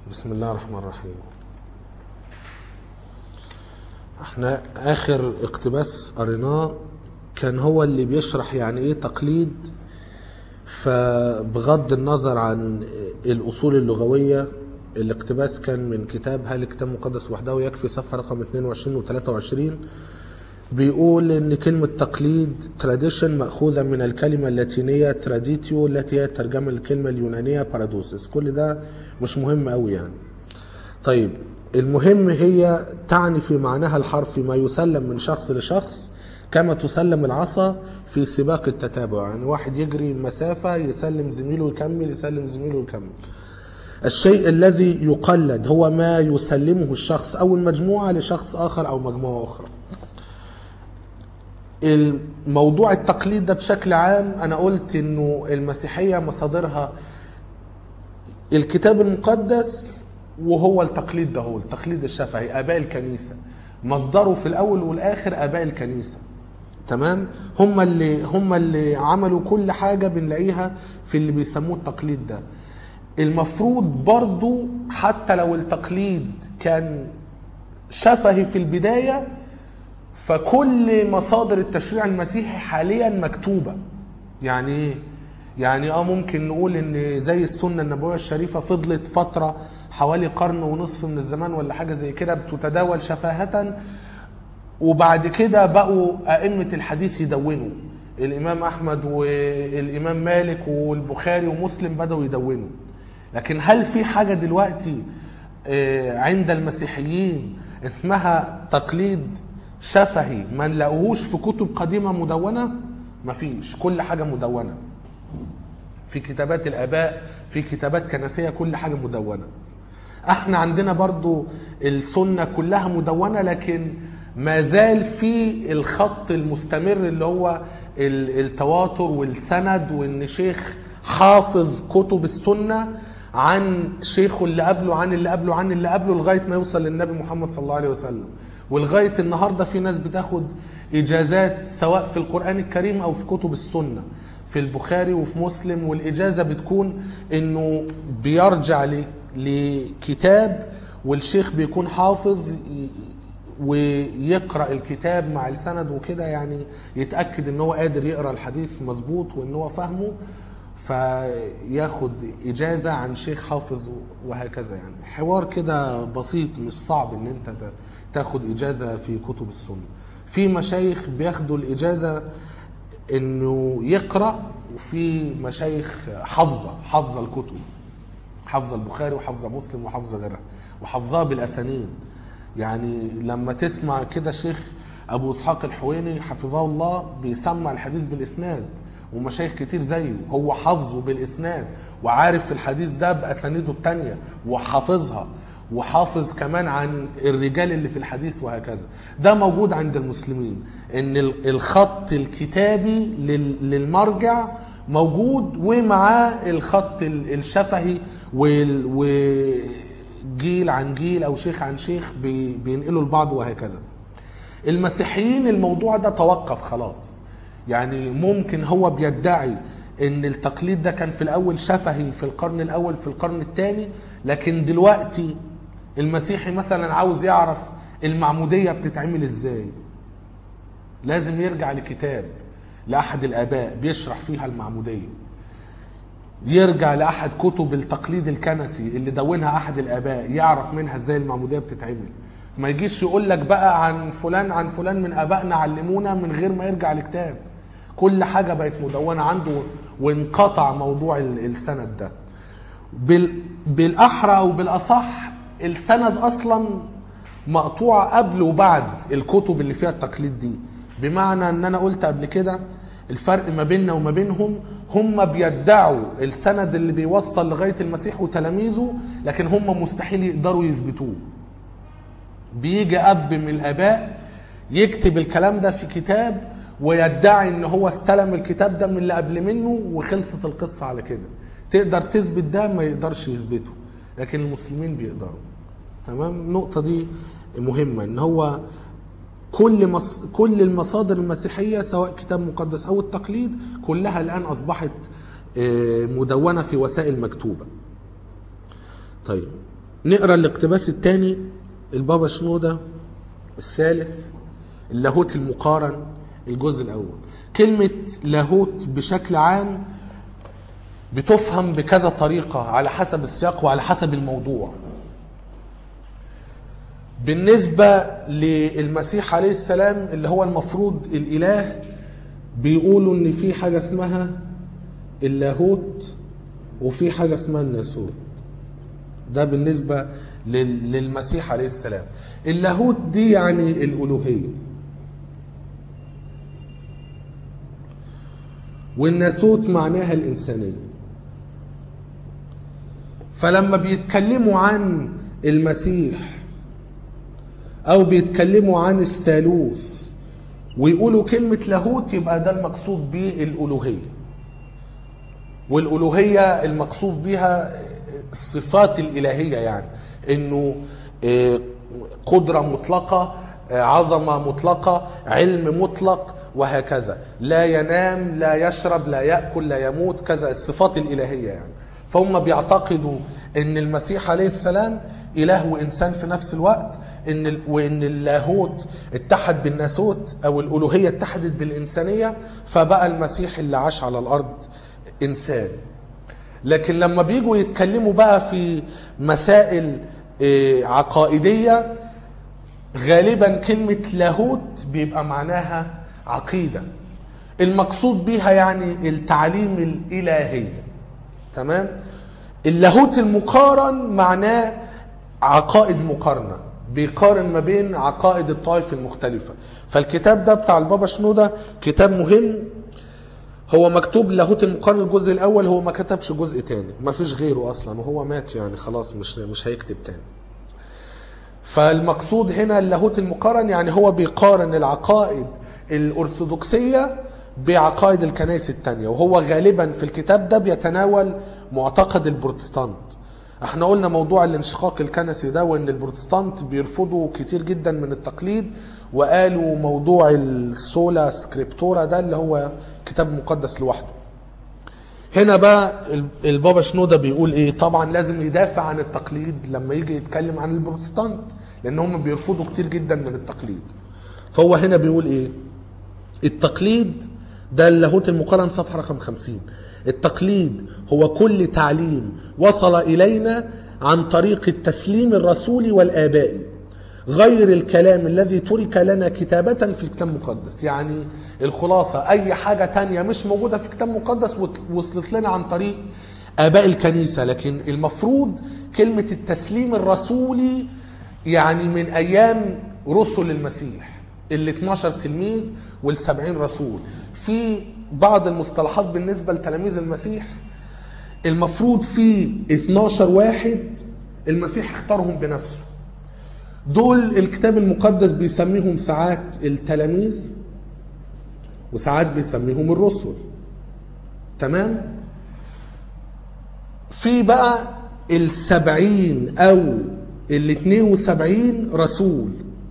بسم الله الرحمن الرحيم احنا اخر اقتباس قريناه كان هو اللي بيشرح يعني ايه تقليد فبغض النظر عن الاصول اللغويه الاقتباس كان من كتاب هل الكتاب مقدس وحده يكفي صفحه رقم 22 و 23 بيقول ان كلمه تقليد تراديشن ماخوذه من الكلمه اللاتينيه تراديتيو التي هي ترجمه الكلمه اليونانيه بارادوسس كل ده مش مهم قوي يعني طيب المهم هي تعني في معناها الحرفي ما يسلم من شخص لشخص كما تسلم العصا في سباق التتابع يعني واحد يجري مسافة يسلم زميله يكمل يسلم زميله يكمل الشيء الذي يقلد هو ما يسلمه الشخص أو المجموعة لشخص آخر أو مجموعة أخرى الموضوع التقليد ده بشكل عام أنا قلت إنه المسيحية مصادرها الكتاب المقدس وهو التقليد ده هو التقليد الشفهي اباء الكنيسه مصدره في الاول والاخر اباء الكنيسه تمام هم اللي هم اللي عملوا كل حاجه بنلاقيها في اللي بيسموه التقليد ده المفروض برضو حتى لو التقليد كان شفهي في البدايه فكل مصادر التشريع المسيحي حاليا مكتوبه يعني ايه يعني اه ممكن نقول ان زي السنه النبويه الشريفه فضلت فتره حوالي قرن ونصف من الزمان ولا حاجه زي كده بتتداول شفاهه وبعد كده بقوا ائمه الحديث يدونوا الامام احمد والامام مالك والبخاري ومسلم بداوا يدونوا لكن هل في حاجه دلوقتي آه، عند المسيحيين اسمها تقليد شفهي ما نلاقوهوش في كتب قديمه مدونه مفيش كل حاجه مدونه في كتابات الاباء في كتابات كنسيه كل حاجه مدونه احنا عندنا برضو السنه كلها مدونه لكن ما زال في الخط المستمر اللي هو ال- التواتر والسند وان شيخ حافظ كتب السنه عن شيخه اللي قبله عن اللي قبله عن اللي قبله لغايه ما يوصل للنبي محمد صلى الله عليه وسلم ولغايه النهارده في ناس بتاخد اجازات سواء في القران الكريم او في كتب السنه في البخاري وفي مسلم والاجازه بتكون انه بيرجع ل- لكتاب والشيخ بيكون حافظ ي- ويقرا الكتاب مع السند وكده يعني يتاكد ان هو قادر يقرا الحديث مظبوط وان هو فاهمه فياخد اجازه عن شيخ حافظ وهكذا يعني حوار كده بسيط مش صعب ان انت ت- تاخد اجازه في كتب السنه في مشايخ بياخدوا الاجازه انه يقرا وفي مشايخ حافظه حافظه الكتب حافظه البخاري وحافظه مسلم وحافظه غيرها وحافظاها بالاسانيد يعني لما تسمع كده شيخ ابو اسحاق الحويني حفظه الله بيسمع الحديث بالاسناد ومشايخ كتير زيه هو حافظه بالاسناد وعارف الحديث ده باسانيده التانية وحافظها وحافظ كمان عن الرجال اللي في الحديث وهكذا ده موجود عند المسلمين ان ال- الخط الكتابي لل- للمرجع موجود ومعاه الخط ال- الشفهي وال- وجيل عن جيل او شيخ عن شيخ بي- بينقلوا لبعض وهكذا المسيحيين الموضوع ده توقف خلاص يعني ممكن هو بيدعي ان التقليد ده كان في الاول شفهي في القرن الاول في القرن الثاني لكن دلوقتي المسيحي مثلا عاوز يعرف المعموديه بتتعمل ازاي لازم يرجع لكتاب لاحد الاباء بيشرح فيها المعموديه يرجع لاحد كتب التقليد الكنسي اللي دونها احد الاباء يعرف منها ازاي المعموديه بتتعمل ما يجيش يقول لك بقى عن فلان عن فلان من ابائنا علمونا من غير ما يرجع لكتاب كل حاجه بقت مدونه عنده وانقطع موضوع ال- السند ده بال بالاحرى او بالاصح السند اصلا مقطوعه قبل وبعد الكتب اللي فيها التقليد دي بمعنى ان انا قلت قبل كده الفرق ما بيننا وما بينهم هم بيدعوا السند اللي بيوصل لغايه المسيح وتلاميذه لكن هم مستحيل يقدروا يثبتوه بيجي اب من الاباء يكتب الكلام ده في كتاب ويدعي ان هو استلم الكتاب ده من اللي قبل منه وخلصت القصه على كده تقدر تثبت ده ما يقدرش يثبته لكن المسلمين بيقدروا تمام النقطه دي مهمه ان هو كل مص... كل المصادر المسيحيه سواء كتاب مقدس او التقليد كلها الان اصبحت آه، مدونه في وسائل مكتوبه طيب نقرا الاقتباس الثاني البابا شنودة الثالث اللاهوت المقارن الجزء الاول كلمة لاهوت بشكل عام بتفهم بكذا طريقة على حسب السياق وعلى حسب الموضوع بالنسبة للمسيح عليه السلام اللي هو المفروض الإله بيقولوا إن في حاجة اسمها اللاهوت وفي حاجة اسمها الناسوت ده بالنسبة لل- للمسيح عليه السلام اللاهوت دي يعني الألوهية والناسوت معناها الإنسانية فلما بيتكلموا عن المسيح أو بيتكلموا عن الثالوث ويقولوا كلمة لاهوت يبقى ده المقصود به الألوهية والألوهية المقصود بها الصفات الإلهية يعني إنه آه، قدرة مطلقة آه، عظمة مطلقة علم مطلق وهكذا لا ينام لا يشرب لا يأكل لا يموت كذا الصفات الإلهية يعني فهم بيعتقدوا ان المسيح عليه السلام اله وانسان في نفس الوقت ان ال- وان اللاهوت اتحد بالناسوت او الالوهيه اتحدت بالانسانيه فبقى المسيح اللي عاش على الارض انسان لكن لما بيجوا يتكلموا بقى في مسائل آه، عقائديه غالبا كلمه لاهوت بيبقى معناها عقيده المقصود بيها يعني التعليم الالهيه تمام اللاهوت المقارن معناه عقائد مقارنة بيقارن ما بين عقائد الطائف المختلفة فالكتاب ده بتاع البابا شنودة كتاب مهم هو مكتوب لاهوت المقارن الجزء الاول هو ما كتبش جزء تاني ما فيش غيره اصلا وهو مات يعني خلاص مش مش هيكتب تاني فالمقصود هنا اللاهوت المقارن يعني هو بيقارن العقائد الأرثوذكسية بعقائد الكنائس التانية وهو غالبا في الكتاب ده بيتناول معتقد البروتستانت احنا قلنا موضوع الانشقاق الكنسي ده وان البروتستانت بيرفضوا كتير جدا من التقليد وقالوا موضوع السولا سكريبتورا ده اللي هو كتاب مقدس لوحده هنا بقى ال- البابا شنودة بيقول ايه طبعا لازم يدافع عن التقليد لما يجي يتكلم عن البروتستانت لان هم بيرفضوا كتير جدا من التقليد فهو هنا بيقول ايه التقليد ده اللاهوت المقارن صفحة رقم 50 التقليد هو كل تعليم وصل إلينا عن طريق التسليم الرسولي والآبائي غير الكلام الذي ترك لنا كتابة في الكتاب المقدس يعني الخلاصة أي حاجة تانية مش موجودة في الكتاب المقدس وت- وصلت لنا عن طريق آباء الكنيسة لكن المفروض كلمة التسليم الرسولي يعني من أيام رسل المسيح ال 12 تلميذ وال 70 رسول في بعض المصطلحات بالنسبة لتلاميذ المسيح المفروض في 12 واحد المسيح اختارهم بنفسه دول الكتاب المقدس بيسميهم ساعات التلاميذ وساعات بيسميهم الرسل تمام في بقى السبعين او الاثنين وسبعين رسول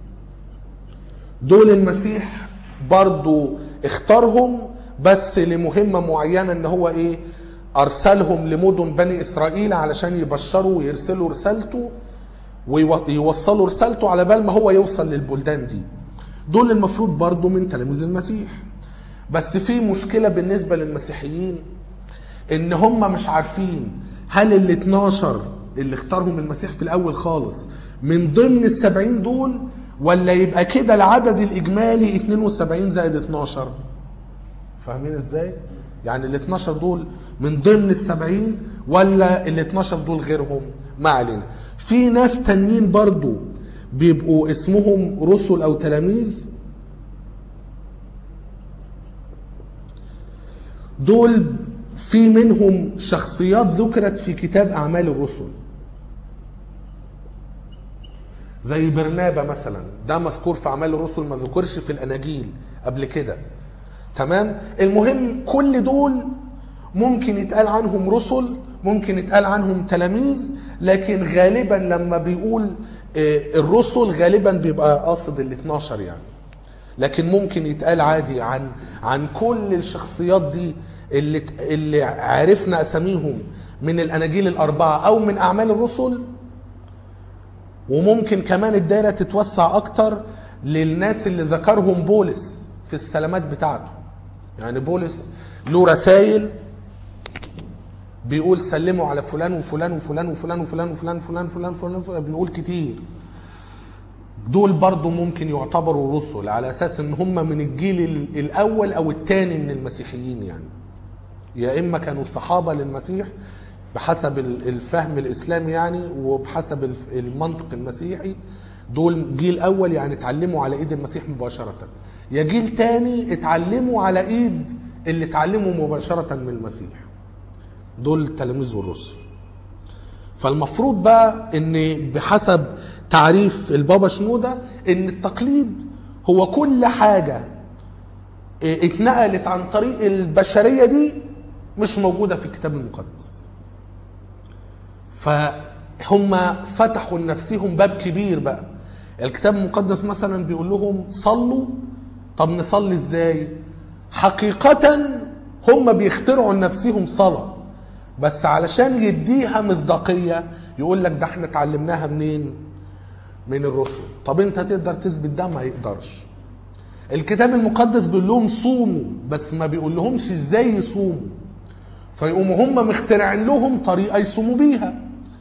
دول المسيح برضو اختارهم بس لمهمة معينة ان هو ايه ارسلهم لمدن بني اسرائيل علشان يبشروا ويرسلوا رسالته ويوصلوا رسالته على بال ما هو يوصل للبلدان دي دول المفروض برضو من تلاميذ المسيح بس في مشكلة بالنسبة للمسيحيين ان هم مش عارفين هل ال 12 اللي اختارهم المسيح في الاول خالص من ضمن السبعين دول ولا يبقى كده العدد الاجمالي 72 زائد 12 فاهمين ازاي يعني ال 12 دول من ضمن السبعين ولا ال 12 دول غيرهم ما علينا في ناس تانيين برضو بيبقوا اسمهم رسل او تلاميذ دول في منهم شخصيات ذكرت في كتاب اعمال الرسل زي برنابا مثلا ده مذكور في اعمال الرسل ما ذكرش في الاناجيل قبل كده تمام المهم كل دول ممكن يتقال عنهم رسل ممكن يتقال عنهم تلاميذ لكن غالبا لما بيقول آه، الرسل غالبا بيبقى قاصد ال 12 يعني لكن ممكن يتقال عادي عن عن كل الشخصيات دي اللي ت- اللي عرفنا اساميهم من الاناجيل الاربعه او من اعمال الرسل وممكن كمان الدايره تتوسع اكتر للناس اللي ذكرهم بولس في السلامات بتاعته يعني بولس له رسائل بيقول سلموا على فلان وفلان وفلان وفلان وفلان وفلان وفلان وفلان وفلان, وفلان بيقول كتير دول برضو ممكن يعتبروا رسل على اساس ان هم من الجيل ال- الاول او الثاني من المسيحيين يعني يا اما كانوا صحابه للمسيح بحسب ال- الفهم الاسلامي يعني وبحسب الف- المنطق المسيحي دول جيل اول يعني اتعلموا على ايد المسيح مباشره يا جيل تاني اتعلموا على ايد اللي اتعلموا مباشره من المسيح دول التلاميذ والرسل فالمفروض بقى ان بحسب تعريف البابا شنودة ان التقليد هو كل حاجة اه، اتنقلت عن طريق البشرية دي مش موجودة في الكتاب المقدس فهم فتحوا لنفسهم باب كبير بقى الكتاب المقدس مثلا بيقول لهم صلوا طب نصلي ازاي حقيقة هم بيخترعوا لنفسهم صلاة بس علشان يديها مصداقية يقول لك ده احنا اتعلمناها منين من الرسل طب انت تقدر تثبت ده ما يقدرش الكتاب المقدس بيقول لهم صوموا بس ما بيقول لهمش ازاي يصوموا فيقوموا هم مخترعين لهم طريقه يصوموا بيها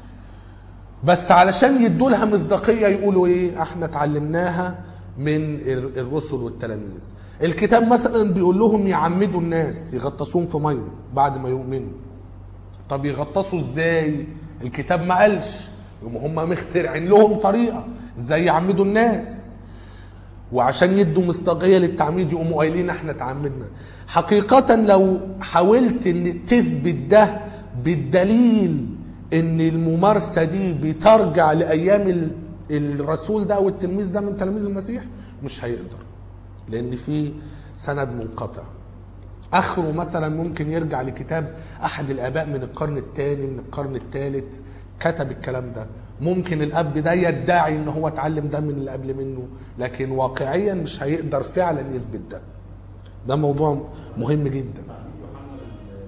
بس علشان يدوا لها مصداقيه يقولوا ايه احنا اتعلمناها من ال- الرسل والتلاميذ الكتاب مثلا بيقول لهم يعمدوا الناس يغطسوهم في ميه بعد ما يؤمنوا طب يغطسوا ازاي الكتاب ما قالش يقوموا هم مخترعين لهم طريقه ازاي يعمدوا الناس وعشان يدوا مصداقيه للتعميد يقوموا قايلين احنا تعمدنا حقيقه لو حاولت ان تثبت ده بالدليل ان الممارسه دي بترجع لايام ال- الرسول ده او التلميذ ده من تلاميذ المسيح مش هيقدر لان في سند منقطع اخره مثلا ممكن يرجع لكتاب احد الاباء من القرن الثاني من القرن الثالث كتب الكلام ده ممكن الاب ده يدعي ان هو اتعلم ده من اللي قبل منه لكن واقعيا مش هيقدر فعلا يثبت ده ده موضوع مهم جدا تعليم يوحنا لل-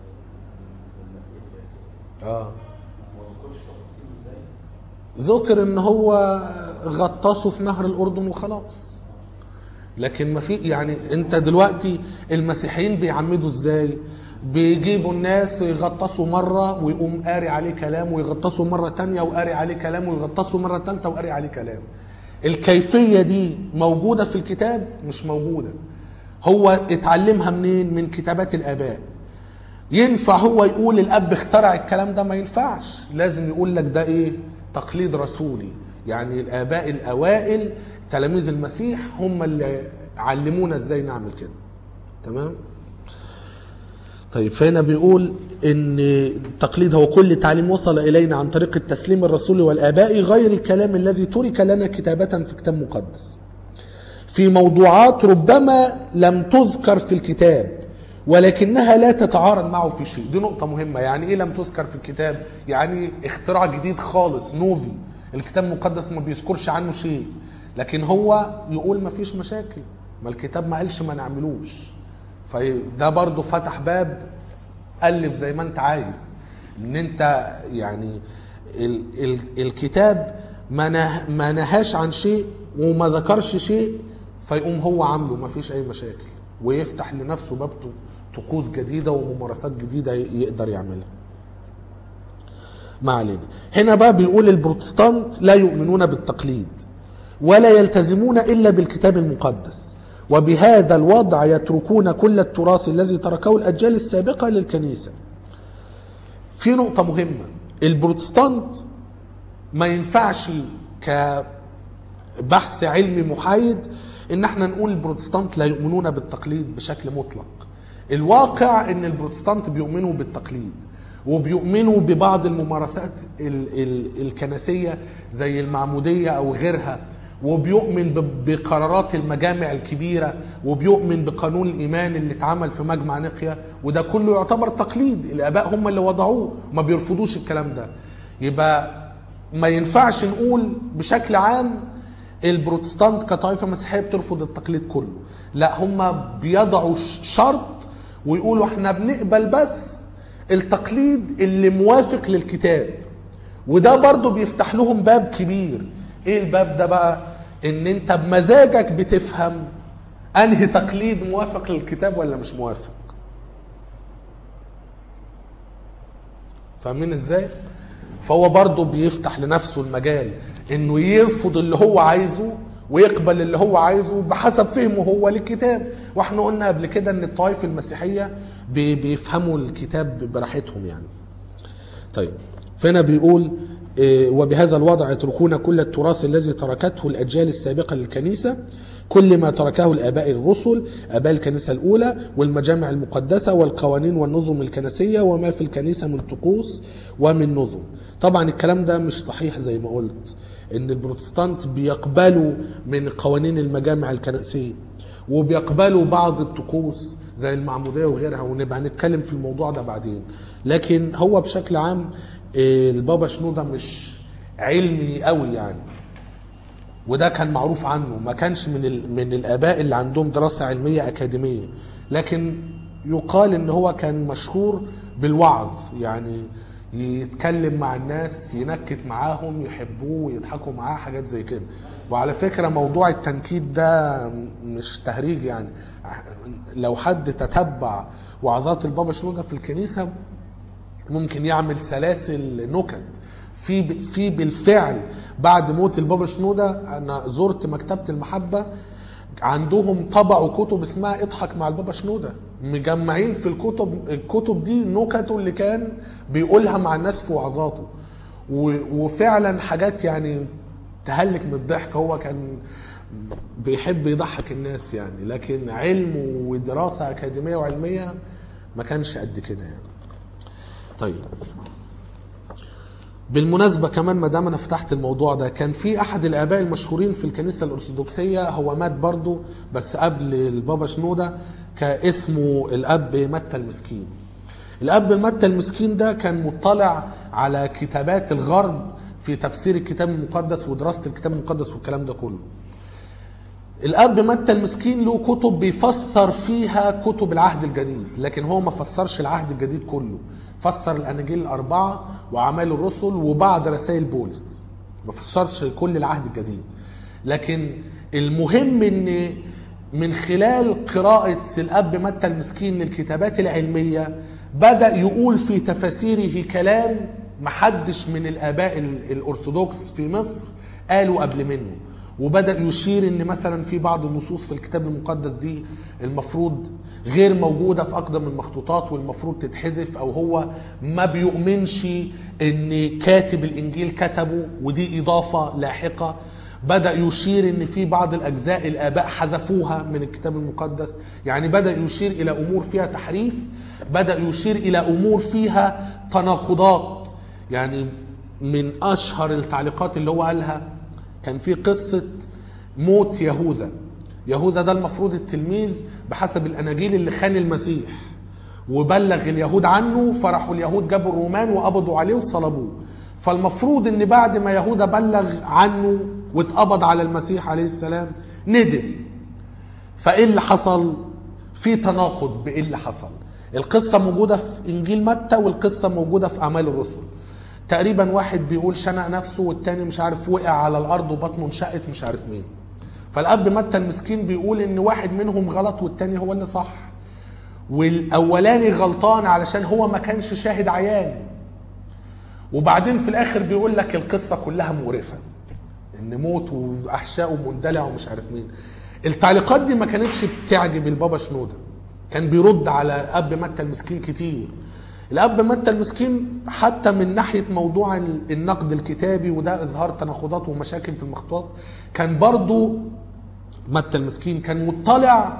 للمسيح يسوع اه ما ذكرش تفاصيل ازاي ذكر ان هو غطسه في نهر الاردن وخلاص لكن ما في يعني انت دلوقتي المسيحيين بيعمدوا ازاي بيجيبوا الناس يغطسوا مرة ويقوم قاري عليه كلام ويغطسوا مرة تانية وقاري عليه كلام ويغطسوا مرة تالتة وقاري عليه كلام الكيفية دي موجودة في الكتاب مش موجودة هو اتعلمها منين من كتابات الآباء ينفع هو يقول الاب اخترع الكلام ده ما ينفعش لازم يقول لك ده ايه تقليد رسولي يعني الاباء الاوائل تلاميذ المسيح هم اللي علمونا ازاي نعمل كده تمام طيب فهنا بيقول ان التقليد هو كل تعليم وصل الينا عن طريق التسليم الرسولي والاباء غير الكلام الذي ترك لنا كتابه في كتاب مقدس في موضوعات ربما لم تذكر في الكتاب ولكنها لا تتعارض معه في شيء دي نقطة مهمة يعني ايه لم تذكر في الكتاب يعني اختراع جديد خالص نوفي الكتاب المقدس ما بيذكرش عنه شيء لكن هو يقول ما فيش مشاكل ما الكتاب ما قالش ما نعملوش فده برضو فتح باب ألف زي ما انت عايز ان انت يعني ال ال الكتاب ما نه ما نهاش عن شيء وما ذكرش شيء فيقوم هو عامله ما فيش اي مشاكل ويفتح لنفسه باب طقوس جديده وممارسات جديده يقدر يعملها ما علينا هنا بقى بيقول البروتستانت لا يؤمنون بالتقليد ولا يلتزمون الا بالكتاب المقدس وبهذا الوضع يتركون كل التراث الذي تركه الاجيال السابقه للكنيسه في نقطه مهمه البروتستانت ما ينفعش كبحث علمي محايد ان احنا نقول البروتستانت لا يؤمنون بالتقليد بشكل مطلق الواقع ان البروتستانت بيؤمنوا بالتقليد وبيؤمنوا ببعض الممارسات ال ال الكنسيه زي المعموديه او غيرها وبيؤمن ب- بقرارات المجامع الكبيره وبيؤمن بقانون الايمان اللي اتعمل في مجمع نقيا وده كله يعتبر تقليد الاباء هم اللي وضعوه ما بيرفضوش الكلام ده يبقى ما ينفعش نقول بشكل عام البروتستانت كطائفه مسيحيه بترفض التقليد كله لا هم بيضعوا ش- شرط ويقولوا احنا بنقبل بس التقليد اللي موافق للكتاب وده برضو بيفتح لهم باب كبير ايه الباب ده بقى ان انت بمزاجك بتفهم انهي تقليد موافق للكتاب ولا مش موافق فاهمين ازاي فهو برضه بيفتح لنفسه المجال انه يرفض اللي هو عايزه ويقبل اللي هو عايزه بحسب فهمه هو للكتاب واحنا قلنا قبل كده ان الطوائف المسيحيه بي- بيفهموا الكتاب براحتهم يعني طيب فهنا بيقول إيه، وبهذا الوضع يتركون كل التراث الذي تركته الأجيال السابقة للكنيسة كل ما تركه الآباء الرسل آباء الكنيسة الأولى والمجامع المقدسة والقوانين والنظم الكنسية وما في الكنيسة من طقوس ومن نظم طبعا الكلام ده مش صحيح زي ما قلت ان البروتستانت بيقبلوا من قوانين المجامع الكنسية وبيقبلوا بعض الطقوس زي المعمودية وغيرها ونبقى نتكلم في الموضوع ده بعدين لكن هو بشكل عام آه، البابا شنودة مش علمي قوي يعني وده كان معروف عنه ما كانش من ال... من الاباء اللي عندهم دراسه علميه اكاديميه لكن يقال ان هو كان مشهور بالوعظ يعني يتكلم مع الناس ينكت معاهم يحبوه ويضحكوا معاه حاجات زي كده وعلى فكره موضوع التنكيت ده مش تهريج يعني لو حد تتبع وعظات البابا شنودة في الكنيسه ممكن يعمل سلاسل نكت في في بالفعل بعد موت البابا شنودة انا زرت مكتبه المحبه عندهم طبعوا كتب اسمها اضحك مع البابا شنودة مجمعين في الكتب الكتب دي نكته اللي كان بيقولها مع الناس في وعظاته و- وفعلا حاجات يعني تهلك من الضحك هو كان بيحب يضحك الناس يعني لكن علم ودراسه اكاديميه وعلميه ما كانش قد كده يعني طيب بالمناسبة كمان ما دام انا فتحت الموضوع ده كان في احد الاباء المشهورين في الكنيسة الارثوذكسية هو مات برضه بس قبل البابا شنودة كاسمه الاب متى المسكين الاب متى المسكين ده كان مطلع على كتابات الغرب في تفسير الكتاب المقدس ودراسة الكتاب المقدس والكلام ده كله الاب متى المسكين له كتب بيفسر فيها كتب العهد الجديد لكن هو ما فسرش العهد الجديد كله فسر الاناجيل الاربعه واعمال الرسل وبعض رسائل بولس ما فسرش كل العهد الجديد لكن المهم ان من خلال قراءة الأب متى المسكين للكتابات العلمية بدأ يقول في تفاسيره كلام محدش من الآباء ال- الأرثوذكس في مصر قالوا قبل منه وبدأ يشير ان مثلا في بعض النصوص في الكتاب المقدس دي المفروض غير موجودة في أقدم المخطوطات والمفروض تتحذف أو هو ما بيؤمنش ان كاتب الإنجيل كتبه ودي إضافة لاحقة بدأ يشير ان في بعض الأجزاء الآباء حذفوها من الكتاب المقدس يعني بدأ يشير إلى أمور فيها تحريف بدأ يشير إلى أمور فيها تناقضات يعني من أشهر التعليقات اللي هو قالها كان في قصة موت يهوذا يهوذا ده المفروض التلميذ بحسب الأناجيل اللي خان المسيح وبلغ اليهود عنه فرحوا اليهود جابوا الرومان وقبضوا عليه وصلبوه فالمفروض ان بعد ما يهوذا بلغ عنه واتقبض على المسيح عليه السلام ندم فايه اللي حصل في تناقض بايه اللي حصل القصة موجودة في إنجيل متى والقصة موجودة في أعمال الرسل تقريبا واحد بيقول شنق نفسه والتاني مش عارف وقع على الأرض وبطنه انشقت مش عارف مين فالأب متى المسكين بيقول إن واحد منهم غلط والتاني هو اللي صح والأولاني غلطان علشان هو ما كانش شاهد عيان وبعدين في الآخر بيقول لك القصة كلها مقرفة إن موت وأحشاء مندلع ومش عارف مين التعليقات دي ما كانتش بتعجب البابا شنودة كان بيرد على اب متى المسكين كتير الاب متى المسكين حتى من ناحيه موضوع النقد الكتابي وده اظهار تناقضات ومشاكل في المخطوطات كان برضو متى المسكين كان مطلع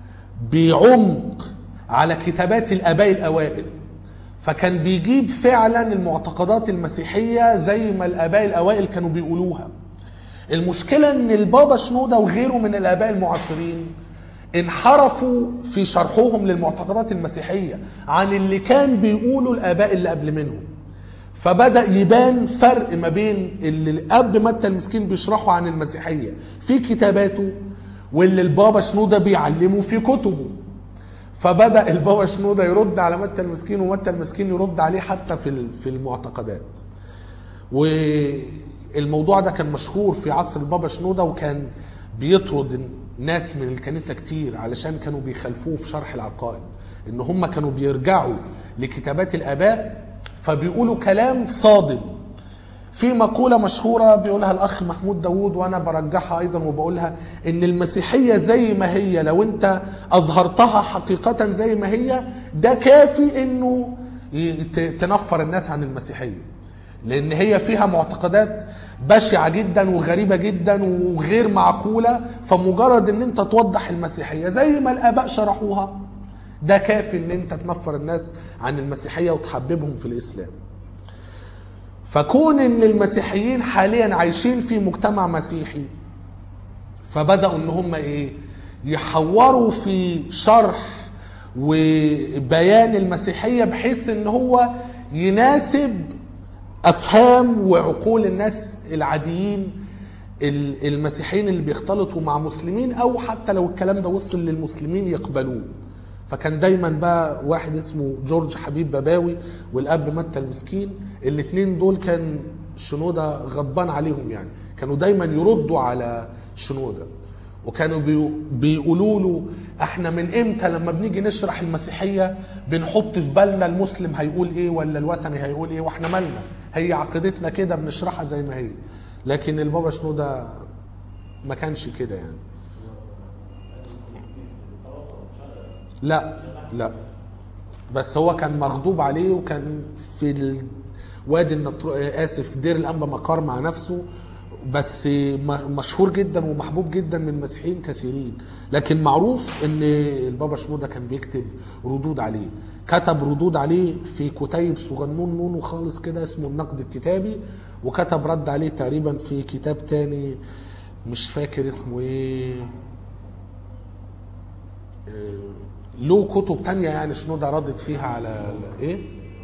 بعمق على كتابات الاباء الاوائل فكان بيجيب فعلا المعتقدات المسيحيه زي ما الاباء الاوائل كانوا بيقولوها المشكله ان البابا شنوده وغيره من الاباء المعاصرين انحرفوا في شرحهم للمعتقدات المسيحية عن اللي كان بيقولوا الآباء اللي قبل منهم فبدأ يبان فرق ما بين اللي الأب متى المسكين بيشرحه عن المسيحية في كتاباته واللي البابا شنودة بيعلمه في كتبه فبدأ البابا شنودة يرد على متى المسكين ومتى المسكين يرد عليه حتى في في المعتقدات والموضوع ده كان مشهور في عصر البابا شنودة وكان بيطرد ناس من الكنيسة كتير علشان كانوا بيخالفوه في شرح العقائد ان هم كانوا بيرجعوا لكتابات الاباء فبيقولوا كلام صادم في مقولة مشهورة بيقولها الأخ محمود داوود وأنا برجحها أيضا وبقولها إن المسيحية زي ما هي لو أنت أظهرتها حقيقة زي ما هي ده كافي إنه ي- ت- تنفر الناس عن المسيحية لأن هي فيها معتقدات بشعة جدا وغريبة جدا وغير معقولة فمجرد إن أنت توضح المسيحية زي ما الآباء شرحوها ده كافي إن أنت تنفر الناس عن المسيحية وتحببهم في الإسلام فكون ان المسيحيين حاليا عايشين في مجتمع مسيحي فبداوا ان هم ايه يحوروا في شرح وبيان المسيحيه بحيث ان هو يناسب افهام وعقول الناس العاديين ال- المسيحيين اللي بيختلطوا مع مسلمين او حتى لو الكلام ده وصل للمسلمين يقبلوه فكان دايما بقى واحد اسمه جورج حبيب باباوي والاب متى المسكين الاثنين دول كان شنودة غضبان عليهم يعني كانوا دايما يردوا على شنودة وكانوا بي- بيقولوا له احنا من امتى لما بنيجي نشرح المسيحيه بنحط في بالنا المسلم هيقول ايه ولا الوثني هيقول ايه واحنا مالنا هي عقيدتنا كده بنشرحها زي ما هي لكن البابا شنودة ما كانش كده يعني لا لا بس هو كان مغضوب عليه وكان في ال- وادي النطرو... اسف دير الانبا مقار مع نفسه بس م- مشهور جدا ومحبوب جدا من مسيحيين كثيرين لكن معروف ان البابا شنودة كان بيكتب ردود عليه كتب ردود عليه في كتيب صغنون نونو خالص كده اسمه النقد الكتابي وكتب رد عليه تقريبا في كتاب تاني مش فاكر اسمه ايه له كتب تانية يعني شنودة ردت فيها على ال- ايه؟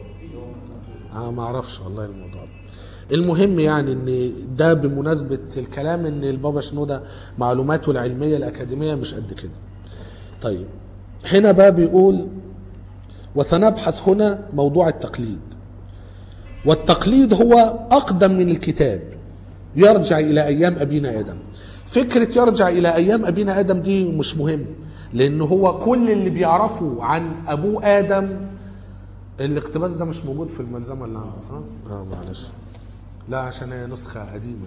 اه ما اعرفش والله الموضوع ده. المهم يعني ان ده بمناسبة الكلام ان البابا شنودة معلوماته العلمية الأكاديمية مش قد كده. طيب هنا بقى بيقول وسنبحث هنا موضوع التقليد. والتقليد هو أقدم من الكتاب يرجع إلى أيام أبينا آدم فكرة يرجع إلى أيام أبينا آدم دي مش مهم لأن هو كل اللي بيعرفه عن أبوه آدم الاقتباس ده مش موجود في الملزمة اللي عندنا صح؟ اه معلش لا عشان هي نسخة قديمة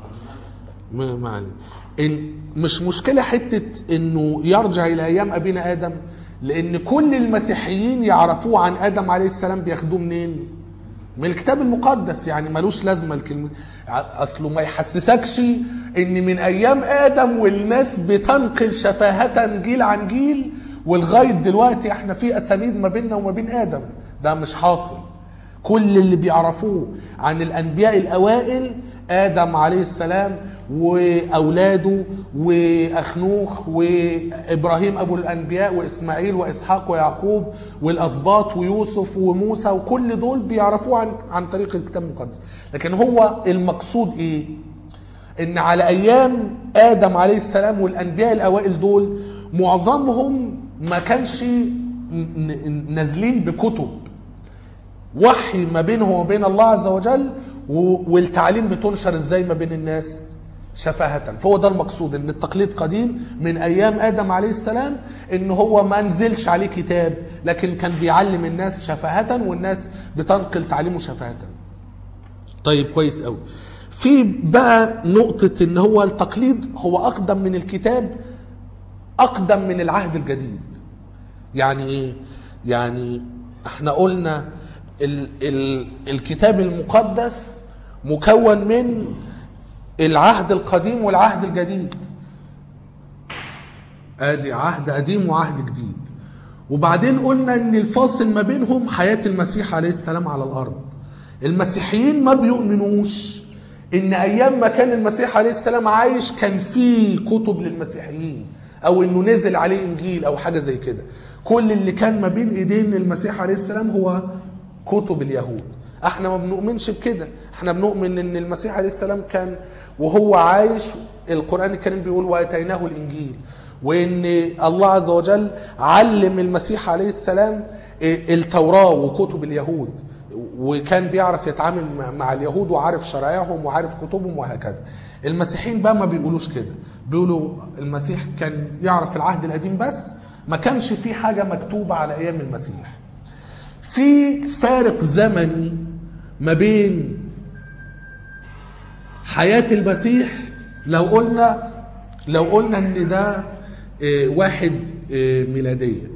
ما ما علينا. ال- مش مشكلة حتة انه يرجع الى ايام ابينا ادم لان كل المسيحيين يعرفوه عن ادم عليه السلام بياخدوه منين؟ من الكتاب المقدس يعني ملوش لازمه الكلمه ع- اصله ما يحسسكش ان من ايام ادم والناس بتنقل شفاهه جيل عن جيل ولغايه دلوقتي احنا في اسانيد ما بيننا وما بين ادم ده مش حاصل كل اللي بيعرفوه عن الانبياء الاوائل ادم عليه السلام واولاده واخنوخ وابراهيم ابو الانبياء واسماعيل واسحاق ويعقوب والاسباط ويوسف وموسى وكل دول بيعرفوه عن عن طريق الكتاب المقدس لكن هو المقصود ايه ان على ايام ادم عليه السلام والانبياء الاوائل دول معظمهم ما كانش ن- ن- نازلين بكتب وحي ما بينه وبين الله عز وجل و- والتعليم بتنشر ازاي ما بين الناس شفاهة فهو ده المقصود ان التقليد قديم من ايام ادم عليه السلام ان هو ما نزلش عليه كتاب لكن كان بيعلم الناس شفاهة والناس بتنقل تعليمه شفاهة طيب كويس قوي في بقى نقطة ان هو التقليد هو اقدم من الكتاب اقدم من العهد الجديد يعني ايه يعني احنا قلنا ال ال الكتاب المقدس مكون من العهد القديم والعهد الجديد ادي عهد قديم وعهد جديد وبعدين قلنا ان الفاصل ما بينهم حياة المسيح عليه السلام على الارض المسيحيين ما بيؤمنوش ان ايام ما كان المسيح عليه السلام عايش كان في كتب للمسيحيين او انه نزل عليه انجيل او حاجه زي كده كل اللي كان ما بين ايدين المسيح عليه السلام هو كتب اليهود احنا ما بنؤمنش بكده احنا بنؤمن ان المسيح عليه السلام كان وهو عايش القران الكريم بيقول واتيناه الانجيل وان الله عز وجل علم المسيح عليه السلام التوراه وكتب اليهود وكان بيعرف يتعامل مع- مع اليهود وعارف شرائعهم وعارف كتبهم وهكذا المسيحيين بقى ما بيقولوش كده بيقولوا المسيح كان يعرف العهد القديم بس ما كانش في حاجة مكتوبة على أيام المسيح في فارق زمني ما بين حياة المسيح لو قلنا لو قلنا ان ده آه، واحد آه، ميلادية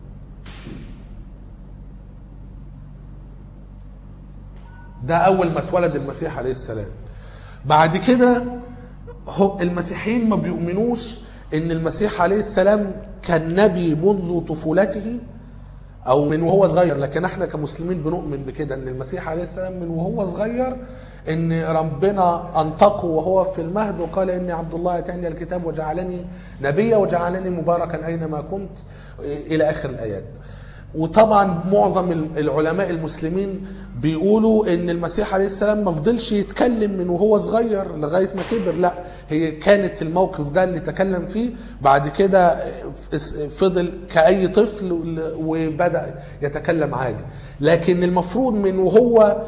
ده اول ما اتولد المسيح عليه السلام بعد كده هو المسيحيين ما بيؤمنوش ان المسيح عليه السلام كان نبي منذ طفولته او من وهو صغير لكن احنا كمسلمين بنؤمن بكده ان المسيح عليه السلام من وهو صغير ان ربنا انطقه وهو في المهد وقال اني عبد الله اتاني الكتاب وجعلني نبيا وجعلني مباركا اينما كنت الى اخر الايات وطبعا معظم العلماء المسلمين بيقولوا ان المسيح عليه السلام ما فضلش يتكلم من وهو صغير لغايه ما كبر لا هي كانت الموقف ده اللي تكلم فيه بعد كده فضل كاي طفل وبدا يتكلم عادي لكن المفروض من وهو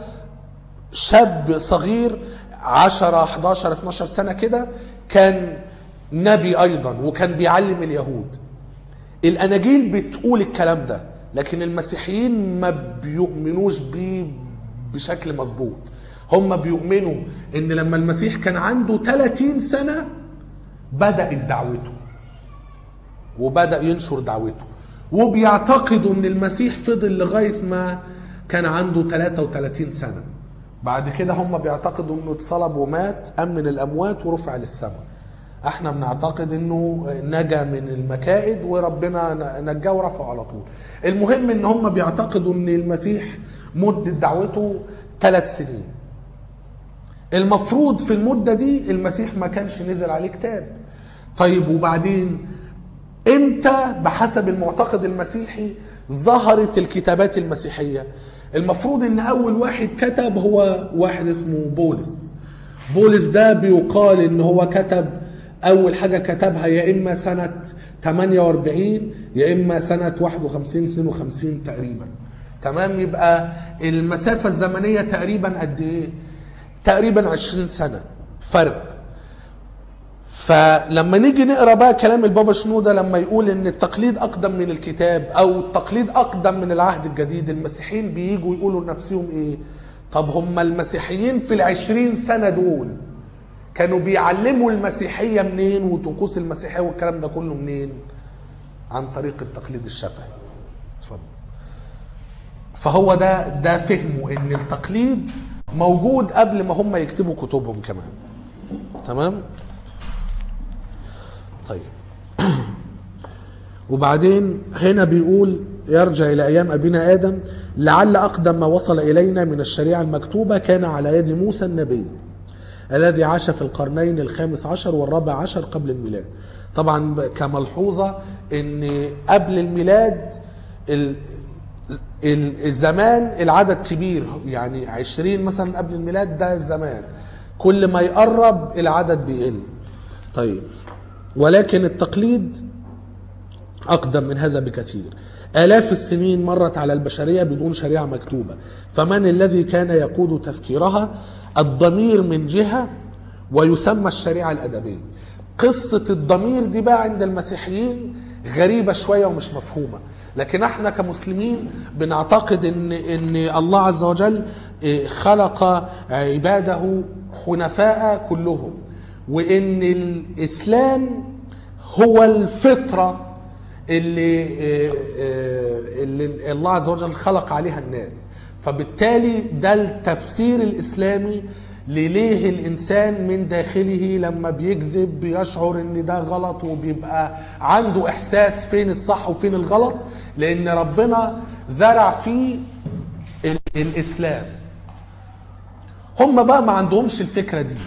شاب صغير 10 11 12 سنه كده كان نبي ايضا وكان بيعلم اليهود الاناجيل بتقول الكلام ده لكن المسيحيين ما بيؤمنوش بيه بشكل مظبوط هم بيؤمنوا ان لما المسيح كان عنده 30 سنه بدات دعوته وبدا ينشر دعوته وبيعتقدوا ان المسيح فضل لغايه ما كان عنده 33 سنه بعد كده هم بيعتقدوا انه اتصلب ومات ام من الاموات ورفع للسماء احنا بنعتقد انه نجا من المكائد وربنا نجاه ورفعه على طول المهم ان هم بيعتقدوا ان المسيح مدة دعوته ثلاث سنين المفروض في المدة دي المسيح ما كانش نزل عليه كتاب طيب وبعدين امتى بحسب المعتقد المسيحي ظهرت الكتابات المسيحية المفروض ان اول واحد كتب هو واحد اسمه بولس بولس ده بيقال ان هو كتب اول حاجه كتبها يا اما سنه 48 يا اما سنه 51 52 تقريبا تمام يبقى المسافه الزمنيه تقريبا قد ايه تقريبا 20 سنه فرق فلما نيجي نقرا بقى كلام البابا شنودة لما يقول ان التقليد اقدم من الكتاب او التقليد اقدم من العهد الجديد المسيحيين بييجوا يقولوا لنفسهم ايه طب هم المسيحيين في العشرين سنة دول كانوا بيعلموا المسيحية منين وطقوس المسيحية والكلام ده كله منين عن طريق التقليد الشفهي اتفضل فهو ده ده فهمه ان التقليد موجود قبل ما هم يكتبوا كتبهم كمان تمام طيب وبعدين هنا بيقول يرجع الى ايام ابينا ادم لعل اقدم ما وصل الينا من الشريعه المكتوبه كان على يد موسى النبي الذي عاش في القرنين الخامس عشر والرابع عشر قبل الميلاد طبعا كملحوظة ان قبل الميلاد ال- ال- الزمان العدد كبير يعني عشرين مثلا قبل الميلاد ده الزمان كل ما يقرب العدد بيقل طيب ولكن التقليد أقدم من هذا بكثير آلاف السنين مرت على البشرية بدون شريعة مكتوبة فمن الذي كان يقود تفكيرها الضمير من جهة ويسمى الشريعة الأدبية قصة الضمير دي بقى عند المسيحيين غريبة شوية ومش مفهومة لكن احنا كمسلمين بنعتقد ان ان الله عز وجل اه، خلق عباده حنفاء كلهم وان الاسلام هو الفطره اللي آه، آه، اللي الله عز وجل خلق عليها الناس فبالتالي ده التفسير الاسلامي لليه الانسان من داخله لما بيكذب بيشعر ان ده غلط وبيبقى عنده احساس فين الصح وفين الغلط لان ربنا زرع فيه ال- الاسلام هم بقى ما عندهمش الفكره دي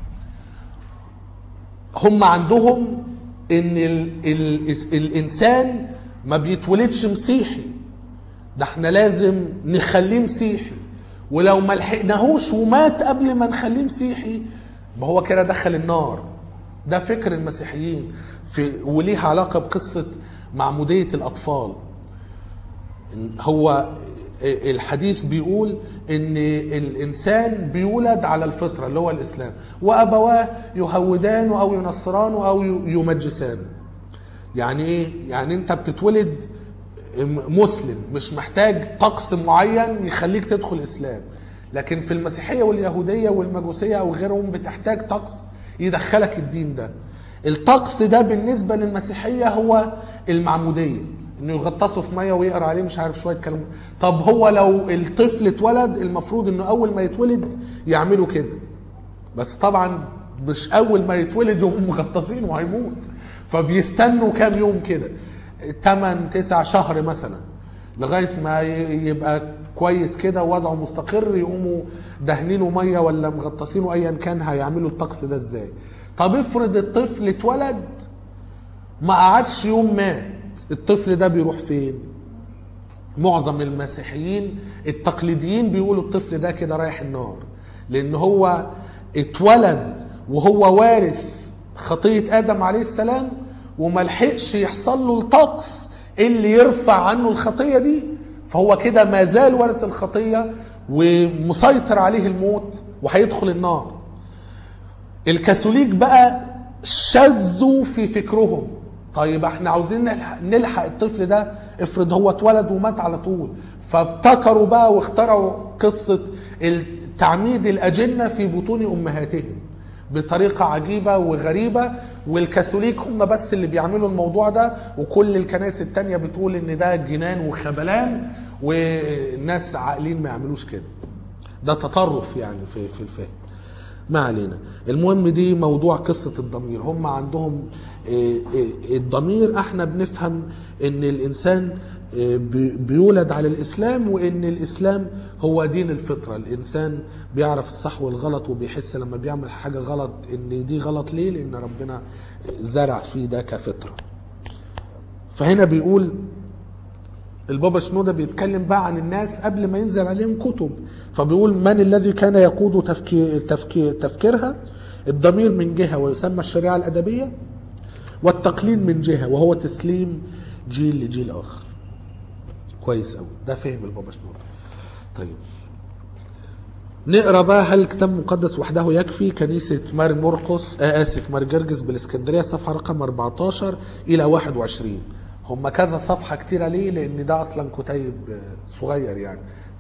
هم عندهم ان ال ال الانسان ما بيتولدش مسيحي ده احنا لازم نخليه مسيحي ولو ما لحقناهوش ومات قبل ما نخليه مسيحي ما هو كده دخل النار ده فكر المسيحيين في وليه علاقه بقصه معموديه الاطفال إن هو الحديث بيقول ان الانسان بيولد على الفطره اللي هو الاسلام وابواه يهودانه او ينصرانه او يمجسانه يعني ايه يعني انت بتتولد مسلم مش محتاج طقس معين يخليك تدخل اسلام لكن في المسيحيه واليهوديه والمجوسيه او غيرهم بتحتاج طقس يدخلك الدين ده الطقس ده بالنسبه للمسيحيه هو المعموديه انه يغطسوا في ميه ويقرا عليه مش عارف شويه كلام طب هو لو الطفل اتولد المفروض انه اول ما يتولد يعملوا كده بس طبعا مش اول ما يتولد يقوموا مغطسين وهيموت فبيستنوا كام يوم كده 8 9 شهر مثلا لغايه ما يبقى كويس كده ووضعه مستقر يقوموا دهنينه ميه ولا مغطسينه ايا كان هيعملوا الطقس ده ازاي طب افرض الطفل اتولد ما قعدش يوم مات الطفل ده بيروح فين معظم المسيحيين التقليديين بيقولوا الطفل ده كده رايح النار لان هو اتولد وهو وارث خطيه ادم عليه السلام وما لحقش يحصل له الطقس اللي يرفع عنه الخطيه دي فهو كده ما زال وارث الخطيه ومسيطر عليه الموت وهيدخل النار الكاثوليك بقى شذوا في فكرهم طيب احنا عاوزين نلحق, نلحق الطفل ده افرض هو اتولد ومات على طول فابتكروا بقى واخترعوا قصة تعميد الأجنة في بطون أمهاتهم بطريقة عجيبة وغريبة والكاثوليك هم بس اللي بيعملوا الموضوع ده وكل الكنائس التانية بتقول ان ده جنان وخبلان والناس عاقلين ما يعملوش كده ده تطرف يعني في في الفهم ما علينا المهم دي موضوع قصة الضمير هم عندهم الضمير احنا بنفهم ان الانسان بيولد على الاسلام وان الاسلام هو دين الفطرة الانسان بيعرف الصح والغلط وبيحس لما بيعمل حاجة غلط ان دي غلط ليه لان ربنا زرع فيه ده كفطرة فهنا بيقول البابا شنودة بيتكلم بقى عن الناس قبل ما ينزل عليهم كتب فبيقول من الذي كان يقود تفكير تفكير تفكيرها الضمير من جهة ويسمى الشريعة الأدبية والتقليد من جهة وهو تسليم جيل لجيل آخر كويس قوي ده فهم البابا شنودة طيب نقرا بقى هل الكتاب المقدس وحده يكفي كنيسه مار مرقس آه اسف مار جرجس بالاسكندريه صفحه رقم 14 الى 21 هم كذا صفحة كتيرة ليه؟ لأن ده أصلا كتيب صغير يعني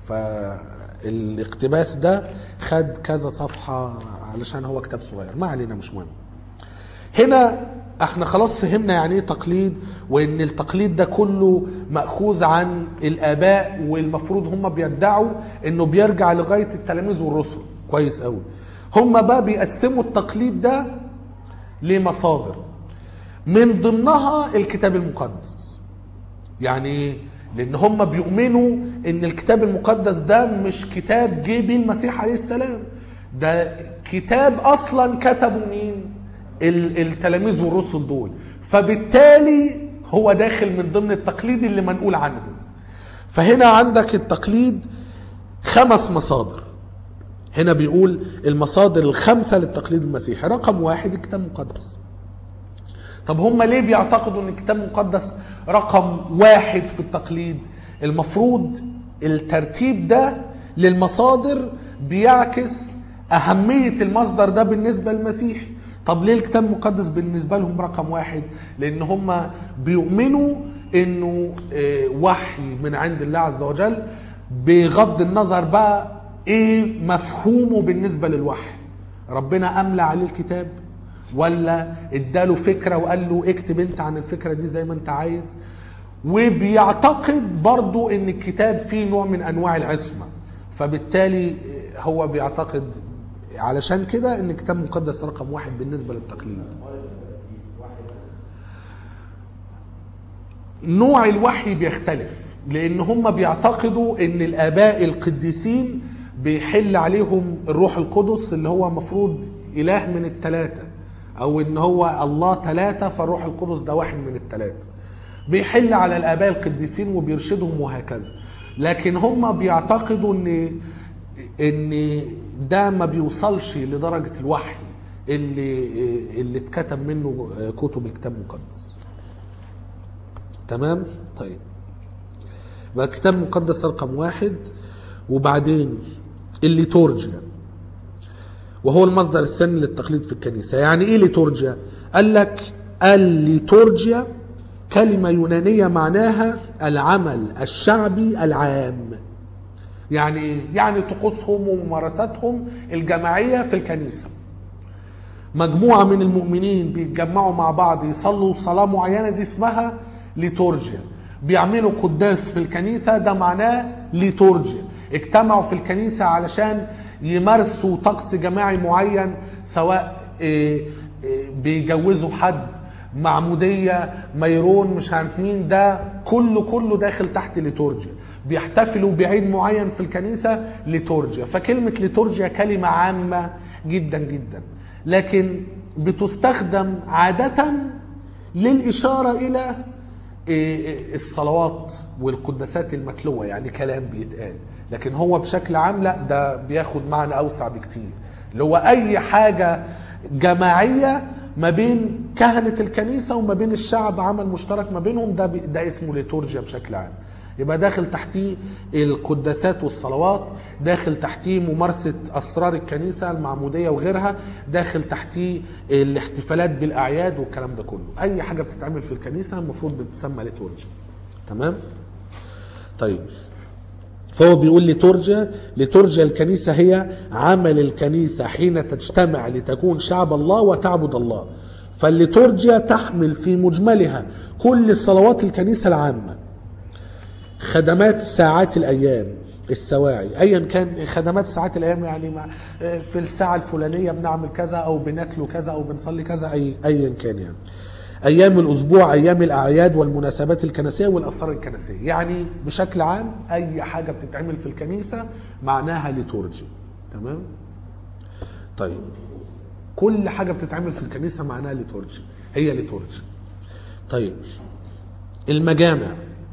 فالاقتباس ده خد كذا صفحة علشان هو كتاب صغير ما علينا مش مهم هنا احنا خلاص فهمنا يعني ايه تقليد وان التقليد ده كله ماخوذ عن الاباء والمفروض هم بيدعوا انه بيرجع لغايه التلاميذ والرسل كويس قوي هم بقى بيقسموا التقليد ده لمصادر من ضمنها الكتاب المقدس يعني لان هم بيؤمنوا ان الكتاب المقدس ده مش كتاب جه بيه المسيح عليه السلام ده كتاب اصلا كتبه مين التلاميذ والرسل دول فبالتالي هو داخل من ضمن التقليد اللي منقول عنه فهنا عندك التقليد خمس مصادر هنا بيقول المصادر الخمسة للتقليد المسيحي رقم واحد الكتاب المقدس طب هم ليه بيعتقدوا ان الكتاب المقدس رقم واحد في التقليد المفروض الترتيب ده للمصادر بيعكس أهمية المصدر ده بالنسبة للمسيح طب ليه الكتاب المقدس بالنسبة لهم رقم واحد لأن هم بيؤمنوا أنه وحي من عند الله عز وجل بغض النظر بقى ايه مفهومه بالنسبة للوحي ربنا أملى عليه الكتاب ولا اداله فكرة وقال له اكتب انت عن الفكرة دي زي ما انت عايز وبيعتقد برضو ان الكتاب فيه نوع من انواع العصمة فبالتالي هو بيعتقد علشان كده ان الكتاب المقدس رقم واحد بالنسبة للتقليد نوع الوحي بيختلف لان هم بيعتقدوا ان الاباء القديسين بيحل عليهم الروح القدس اللي هو مفروض اله من الثلاثه او ان هو الله ثلاثه فالروح القدس ده واحد من الثلاثه بيحل على الاباء القديسين وبيرشدهم وهكذا لكن هم بيعتقدوا ان ان ده ما بيوصلش لدرجه الوحي اللي اللي اتكتب منه كتب الكتاب المقدس تمام طيب يبقى الكتاب المقدس رقم واحد وبعدين الليتورجيا وهو المصدر الثاني للتقليد في الكنيسة يعني ايه ليتورجيا قال لك الليتورجيا كلمة يونانية معناها العمل الشعبي العام يعني ايه؟ يعني طقوسهم وممارساتهم الجماعية في الكنيسة مجموعة من المؤمنين بيتجمعوا مع بعض يصلوا صلاة معينة دي اسمها ليتورجيا بيعملوا قداس في الكنيسة ده معناه ليتورجيا اجتمعوا في الكنيسة علشان يمارسوا طقس جماعي معين سواء إيه، إيه، بيجوزوا حد معمودية ميرون مش عارف مين ده كله كله داخل تحت ليتورجيا بيحتفلوا بعيد معين في الكنيسة ليتورجيا فكلمة ليتورجيا كلمة عامة جدا جدا لكن بتستخدم عادة للإشارة إلى إيه، الصلوات والقداسات المتلوة يعني كلام بيتقال لكن هو بشكل عام لا ده بياخد معنى أوسع بكتير اللي هو أي حاجة جماعية ما بين كهنة الكنيسة وما بين الشعب عمل مشترك ما بينهم ده بي- ده اسمه ليتورجيا بشكل عام يبقى داخل تحتيه القداسات والصلوات داخل تحتيه ممارسة أسرار الكنيسة المعمودية وغيرها داخل تحتيه الاحتفالات بالأعياد والكلام ده كله أي حاجة بتتعمل في الكنيسة المفروض بتسمى ليتورجيا تمام طيب فهو بيقول ليتورجيا ليتورجيا الكنيسة هي عمل الكنيسة حين تجتمع لتكون شعب الله وتعبد الله فالليتورجيا تحمل في مجملها كل صلوات الكنيسة العامة خدمات ساعات الايام السواعي ايا كان خدمات ساعات الايام يعني مع في الساعه الفلانيه بنعمل كذا او بناكله كذا او بنصلي كذا اي ايا كان يعني ايام الاسبوع ايام الاعياد والمناسبات الكنسيه والاسرار الكنسيه يعني بشكل عام اي حاجه بتتعمل في الكنيسه معناها ليتورجي تمام طيب كل حاجه بتتعمل في الكنيسه معناها ليتورجي هي ليتورجي طيب المجامع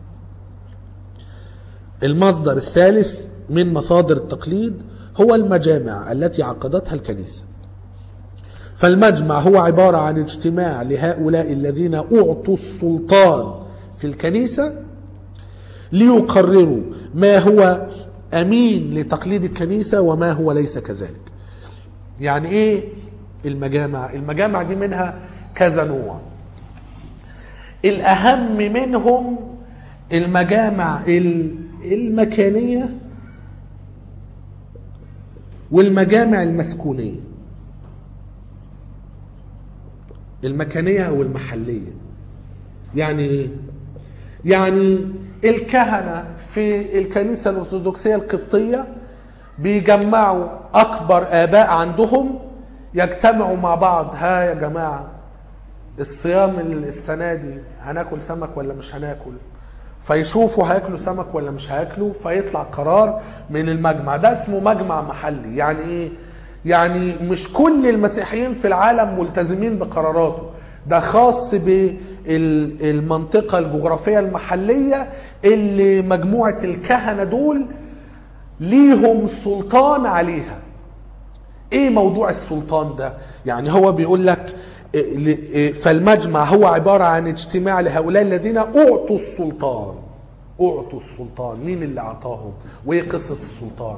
المصدر الثالث من مصادر التقليد هو المجامع التي عقدتها الكنيسة فالمجمع هو عبارة عن اجتماع لهؤلاء الذين أعطوا السلطان في الكنيسة ليقرروا ما هو أمين لتقليد الكنيسة وما هو ليس كذلك يعني إيه المجامع المجامع دي منها كذا نوع الأهم منهم المجامع ال- المكانية والمجامع المسكونية المكانية أو المحلية يعني إيه؟ يعني الكهنة في الكنيسة الأرثوذكسية القبطية بيجمعوا أكبر آباء عندهم يجتمعوا مع بعض ها يا جماعة الصيام السنة دي هناكل سمك ولا مش هناكل فيشوفوا هياكلوا سمك ولا مش هياكلوا فيطلع قرار من المجمع ده اسمه مجمع محلي يعني ايه يعني مش كل المسيحيين في العالم ملتزمين بقراراته ده خاص بالمنطقة الجغرافية المحلية اللي مجموعة الكهنة دول ليهم سلطان عليها ايه موضوع السلطان ده يعني هو بيقول لك إيه، ل- إيه، فالمجمع هو عبارة عن اجتماع لهؤلاء الذين أعطوا السلطان أعطوا السلطان مين اللي أعطاهم وإيه قصة السلطان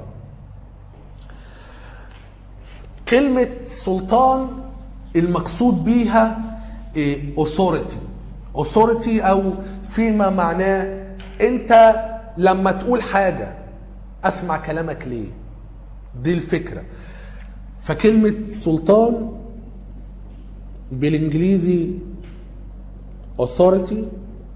كلمة سلطان المقصود بيها إيه، authority authority أو فيما معناه أنت لما تقول حاجة أسمع كلامك ليه دي الفكرة فكلمة سلطان بالانجليزي authority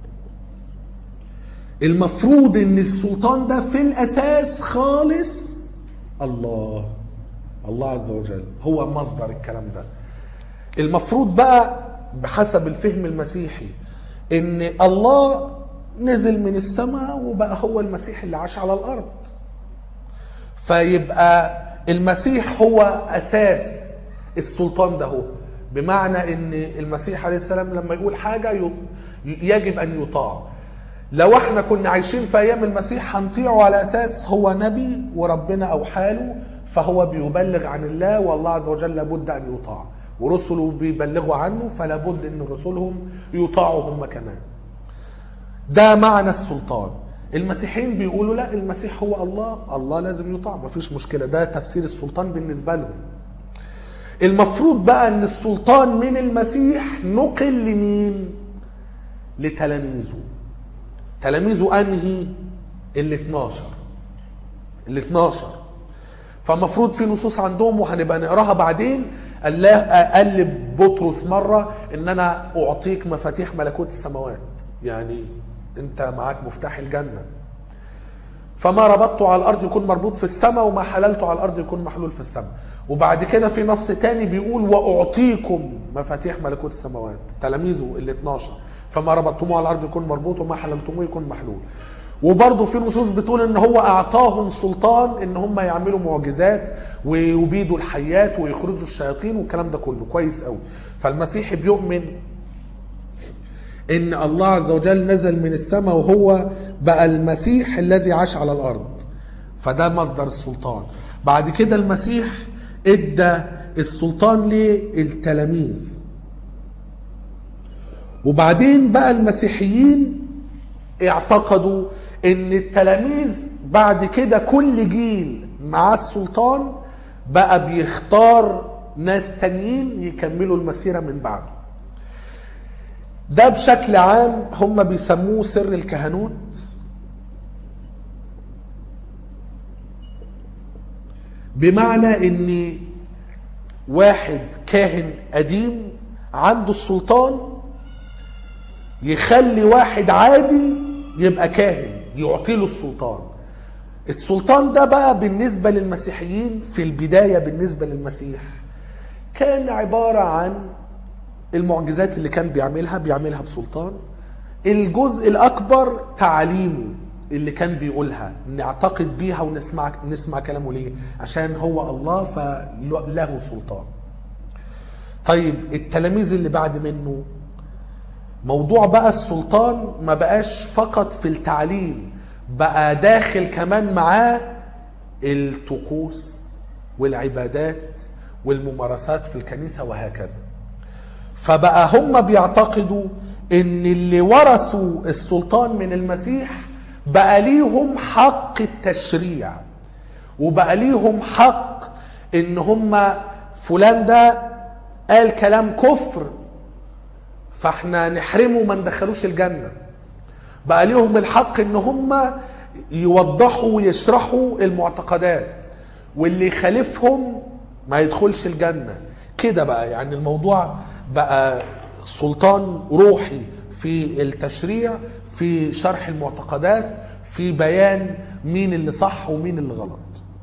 المفروض ان السلطان ده في الاساس خالص الله الله عز وجل هو مصدر الكلام ده المفروض بقى بحسب الفهم المسيحي ان الله نزل من السماء وبقى هو المسيح اللي عاش على الارض فيبقى المسيح هو اساس السلطان ده هو بمعنى ان المسيح عليه السلام لما يقول حاجه ي- يجب ان يطاع لو احنا كنا عايشين في ايام المسيح هنطيعه على اساس هو نبي وربنا اوحى له فهو بيبلغ عن الله والله عز وجل لابد ان يطاع ورسله بيبلغوا عنه فلا بد ان رسلهم يطاعوا هم كمان ده معنى السلطان المسيحيين بيقولوا لا المسيح هو الله الله لازم يطاع مفيش مشكله ده تفسير السلطان بالنسبه لهم المفروض بقى ان السلطان من المسيح نقل لمين لتلاميذه تلاميذه انهي ال 12 ال 12 فمفروض في نصوص عندهم وهنبقى نقراها بعدين الله قال لبطرس مره ان انا اعطيك مفاتيح ملكوت السماوات يعني انت معاك مفتاح الجنه فما ربطته على الارض يكون مربوط في السماء وما حللته على الارض يكون محلول في السماء وبعد كده في نص تاني بيقول واعطيكم مفاتيح ملكوت السماوات تلاميذه ال 12 فما ربطتموه على الارض يكون مربوط وما حللتموه يكون محلول وبرضه في نصوص بتقول ان هو اعطاهم سلطان ان هم يعملوا معجزات ويبيدوا الحيات ويخرجوا الشياطين والكلام ده كله كويس قوي فالمسيح بيؤمن ان الله عز وجل نزل من السماء وهو بقى المسيح الذي عاش على الارض فده مصدر السلطان بعد كده المسيح ادى السلطان للتلاميذ وبعدين بقى المسيحيين اعتقدوا ان التلاميذ بعد كده كل جيل مع السلطان بقى بيختار ناس تانيين يكملوا المسيرة من بعده ده بشكل عام هم بيسموه سر الكهنوت بمعنى ان واحد كاهن قديم عنده السلطان يخلي واحد عادي يبقى كاهن يعطي له السلطان السلطان ده بقى بالنسبة للمسيحيين في البداية بالنسبة للمسيح كان عبارة عن المعجزات اللي كان بيعملها بيعملها بسلطان الجزء الأكبر تعاليمه اللي كان بيقولها نعتقد بيها ونسمع نسمع كلامه ليه عشان هو الله فله سلطان طيب التلاميذ اللي بعد منه موضوع بقى السلطان ما بقاش فقط في التعليم بقى داخل كمان معاه الطقوس والعبادات والممارسات في الكنيسة وهكذا فبقى هم بيعتقدوا ان اللي ورثوا السلطان من المسيح بقى ليهم حق التشريع وبقى ليهم حق ان هم فلان ده قال كلام كفر فاحنا نحرمه ما ندخلوش الجنة بقى ليهم الحق ان هم يوضحوا ويشرحوا المعتقدات واللي يخالفهم ما يدخلش الجنة كده بقى يعني الموضوع بقى سلطان روحي في التشريع في شرح المعتقدات في بيان مين اللي صح ومين اللي غلط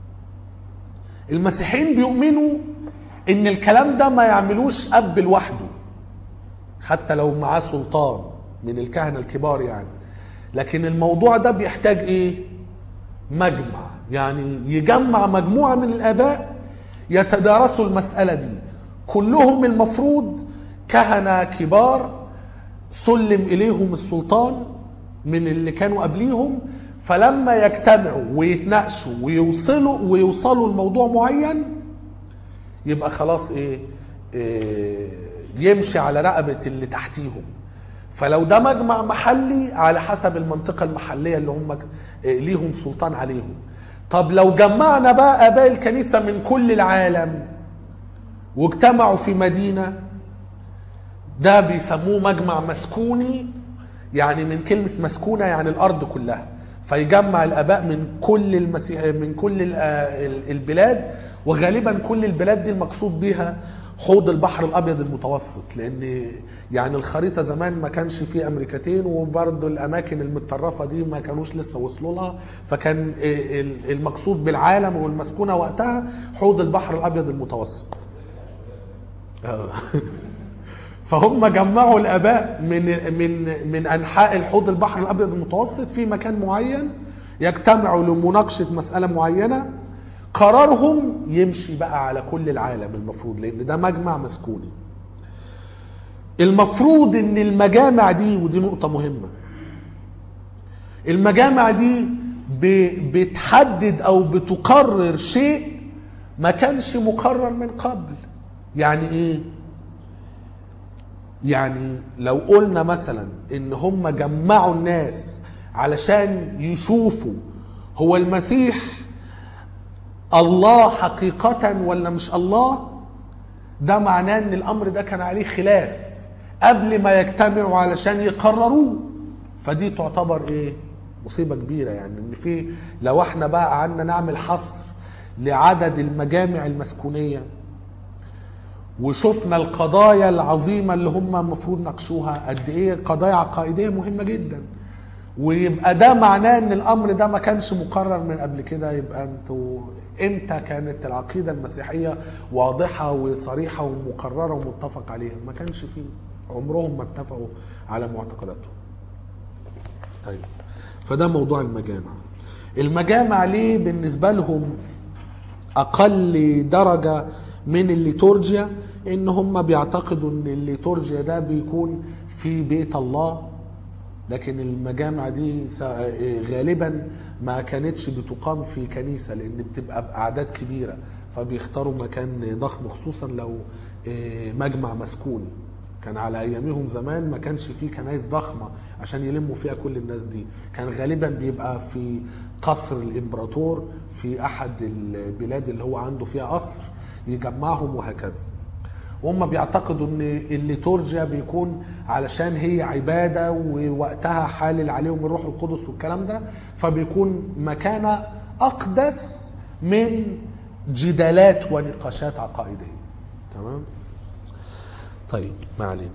المسيحيين بيؤمنوا ان الكلام ده ما يعملوش اب لوحده حتى لو معاه سلطان من الكهنه الكبار يعني لكن الموضوع ده بيحتاج ايه مجمع يعني يجمع مجموعه من الاباء يتدارسوا المساله دي كلهم المفروض كهنه كبار سلم اليهم السلطان من اللي كانوا قبليهم فلما يجتمعوا ويتناقشوا ويوصلوا ويوصلوا لموضوع معين يبقى خلاص ايه, إيه يمشي على رقبة اللي تحتيهم فلو ده مجمع محلي على حسب المنطقة المحلية اللي هم ليهم سلطان عليهم طب لو جمعنا بقى آباء الكنيسة من كل العالم واجتمعوا في مدينة ده بيسموه مجمع مسكوني يعني من كلمة مسكونة يعني الأرض كلها فيجمع الآباء من كل المسيح من كل البلاد وغالبا كل البلاد دي المقصود بها حوض البحر الابيض المتوسط لان يعني الخريطه زمان ما كانش فيه امريكتين وبرضه الاماكن المتطرفه دي ما كانوش لسه وصلوا لها فكان المقصود بالعالم والمسكونه وقتها حوض البحر الابيض المتوسط فهم جمعوا الاباء من من من انحاء الحوض البحر الابيض المتوسط في مكان معين يجتمعوا لمناقشه مساله معينه قرارهم يمشي بقى على كل العالم المفروض لان ده مجمع مسكوني المفروض ان المجامع دي ودي نقطة مهمة المجامع دي بتحدد او بتقرر شيء ما كانش مقرر من قبل يعني ايه يعني لو قلنا مثلا ان هم جمعوا الناس علشان يشوفوا هو المسيح الله حقيقة ولا مش الله ده معناه ان الامر ده كان عليه خلاف قبل ما يجتمعوا علشان يقرروه فدي تعتبر ايه مصيبة كبيرة يعني ان في لو احنا بقى قعدنا نعمل حصر لعدد المجامع المسكونية وشفنا القضايا العظيمة اللي هم المفروض ناقشوها قد ايه قضايا عقائدية مهمة جدا ويبقى ده معناه ان الامر ده ما كانش مقرر من قبل كده يبقى انتوا امتى كانت العقيدة المسيحية واضحة وصريحة ومقررة ومتفق عليها ما كانش فيه عمرهم ما اتفقوا على معتقداتهم طيب فده موضوع المجامع المجامع ليه بالنسبة لهم اقل درجه من الليتورجيا ان هم بيعتقدوا ان الليتورجيا ده بيكون في بيت الله لكن المجامع دي سا- غالبا ما كانتش بتقام في كنيسه لان بتبقى باعداد كبيره فبيختاروا مكان ضخم خصوصا لو آه، مجمع مسكوني كان على ايامهم زمان ما كانش فيه كنايس ضخمه عشان يلموا فيها كل الناس دي كان غالبا بيبقى في قصر الامبراطور في احد البلاد اللي هو عنده فيها قصر يجمعهم وهكذا وهم بيعتقدوا ان الليتورجيا بيكون علشان هي عباده ووقتها حالل عليهم الروح القدس والكلام ده فبيكون مكانه اقدس من جدالات ونقاشات عقائديه تمام طيب ما علينا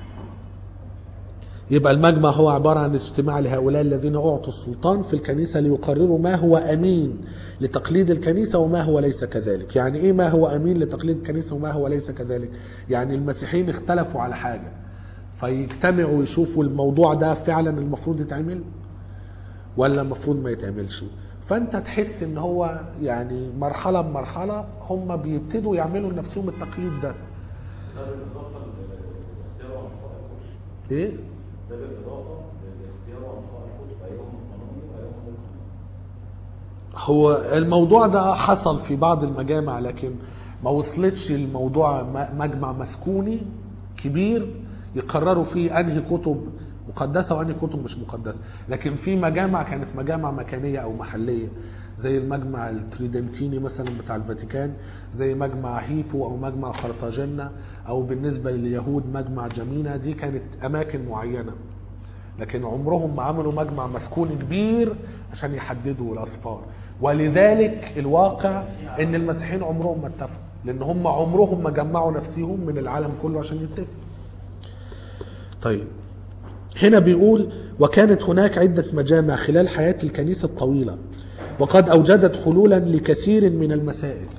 يبقى المجمع هو عبارة عن اجتماع لهؤلاء الذين أعطوا السلطان في الكنيسة ليقرروا ما هو أمين لتقليد الكنيسة وما هو ليس كذلك يعني إيه ما هو أمين لتقليد الكنيسة وما هو ليس كذلك يعني المسيحيين اختلفوا على حاجة فيجتمعوا يشوفوا الموضوع ده فعلا المفروض يتعمل ولا المفروض ما يتعملش فانت تحس ان هو يعني مرحله بمرحله هم بيبتدوا يعملوا لنفسهم التقليد ده ده بالاضافه لاختيار وانتقاء الكتب ايه ده بالاضافه لاختيار وانتقاء الكتب ايهم قانوني وايهم غير قانوني هو الموضوع ده حصل في بعض المجامع لكن ما وصلتش الموضوع م- مجمع مسكوني كبير يقرروا فيه انهي كتب مقدسه وانهي كتب مش مقدسه لكن في مجامع كانت مجامع مكانيه او محليه زي المجمع التريدنتيني مثلا بتاع الفاتيكان زي مجمع هيبو او مجمع قرطاجنة او بالنسبه لليهود مجمع جمينة دي كانت اماكن معينه لكن عمرهم ما عملوا مجمع مسكون كبير عشان يحددوا الاسفار ولذلك الواقع ان المسيحيين عمرهم ما اتفقوا لان هم عمرهم ما جمعوا نفسهم من العالم كله عشان يتفقوا طيب هنا بيقول وكانت هناك عدة مجامع خلال حياة الكنيسة الطويلة وقد أوجدت حلولا لكثير من المسائل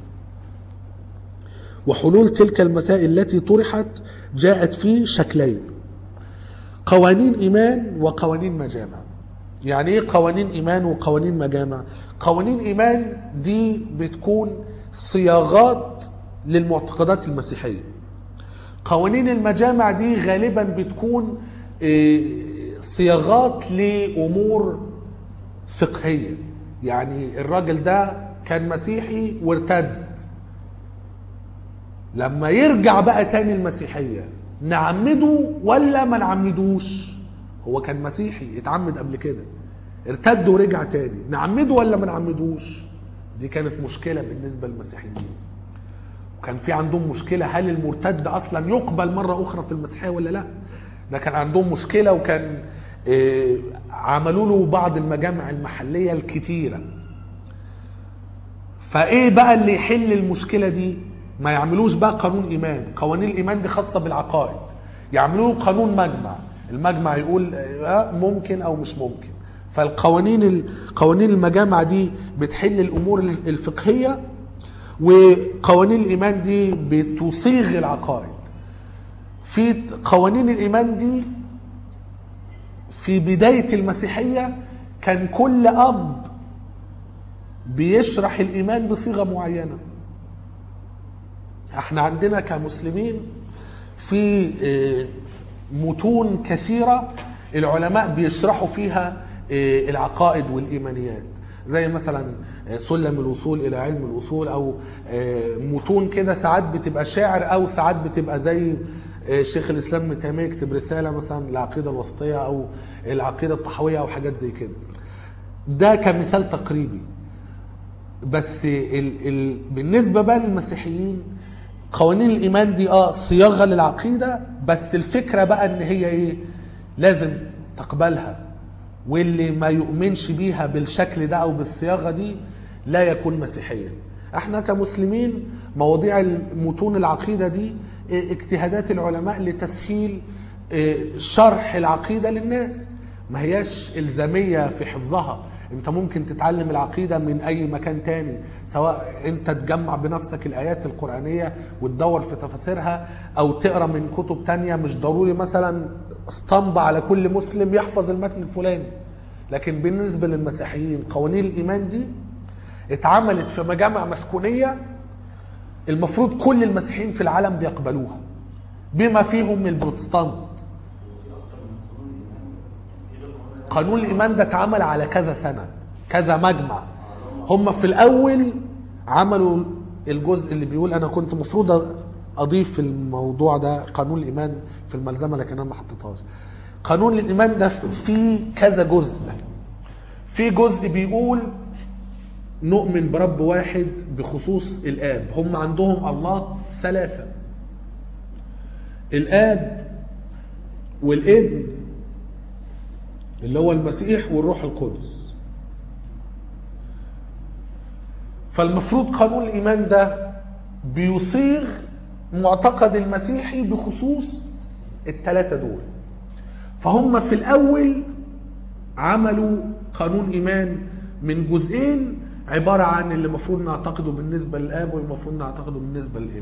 وحلول تلك المسائل التي طرحت جاءت في شكلين قوانين إيمان وقوانين مجامع يعني ايه قوانين ايمان وقوانين مجامع قوانين ايمان دي بتكون صياغات للمعتقدات المسيحيه قوانين المجامع دي غالبا بتكون آه، صياغات لامور فقهيه يعني الراجل ده كان مسيحي وارتد لما يرجع بقى تاني المسيحيه نعمده ولا ما نعمدوش هو كان مسيحي اتعمد قبل كده ارتد ورجع تاني نعمده ولا ما نعمدوش دي كانت مشكله بالنسبه للمسيحيين وكان في عندهم مشكله هل المرتد اصلا يقبل مره اخرى في المسيحيه ولا لا ده كان عندهم مشكله وكان آه، عملوا له بعض المجامع المحليه الكتيره فايه بقى اللي يحل المشكله دي ما يعملوش بقى قانون ايمان قوانين الايمان دي خاصه بالعقائد يعملوا له قانون مجمع المجمع يقول آه، ممكن او مش ممكن فالقوانين ال- قوانين المجامع دي بتحل الامور الفقهيه وقوانين الايمان دي بتصيغ العقائد في قوانين الايمان دي في بدايه المسيحيه كان كل اب بيشرح الايمان بصيغه معينه احنا عندنا كمسلمين في آه، متون كثيره العلماء بيشرحوا فيها آه، العقائد والايمانيات زي مثلا آه، سلم الوصول الى علم الاصول او آه، متون كده ساعات بتبقى شعر او ساعات بتبقى زي آه، شيخ الاسلام ابن تيميه يكتب رساله مثلا العقيده الوسطيه او العقيده الطحويه او حاجات زي كده ده كمثال تقريبي بس ال ال بالنسبه بقى للمسيحيين قوانين الايمان دي اه صياغه للعقيده بس الفكره بقى ان هي ايه لازم تقبلها واللي ما يؤمنش بيها بالشكل ده او بالصياغه دي لا يكون مسيحيا احنا كمسلمين مواضيع متون العقيده دي اه، اجتهادات العلماء لتسهيل اه، شرح العقيده للناس ما هياش الزاميه في حفظها انت ممكن تتعلم العقيده من اي مكان تاني سواء انت تجمع بنفسك الايات القرانيه وتدور في تفاسيرها او تقرا من كتب تانية مش ضروري مثلا اسطمبة على كل مسلم يحفظ المتن الفلاني لكن بالنسبه للمسيحيين قوانين الايمان دي اتعملت في مجامع مسكونيه المفروض كل المسيحيين في العالم بيقبلوها بما فيهم البروتستانت قانون الايمان ده اتعمل على كذا سنه كذا مجمع هم في الاول عملوا الجزء اللي بيقول انا كنت مفروض اضيف في الموضوع ده قانون الايمان في الملزمه لكن انا ما حطيتهاش قانون الايمان ده فيه كذا جزء في جزء بيقول نؤمن برب واحد بخصوص الاب هم عندهم الله ثلاثه الاب والابن اللي هو المسيح والروح القدس فالمفروض قانون الايمان ده بيصيغ معتقد المسيحي بخصوص الثلاثه دول فهم في الاول عملوا قانون ايمان من جزئين عباره عن اللي المفروض نعتقده بالنسبه للاب والمفروض نعتقده بالنسبه للابن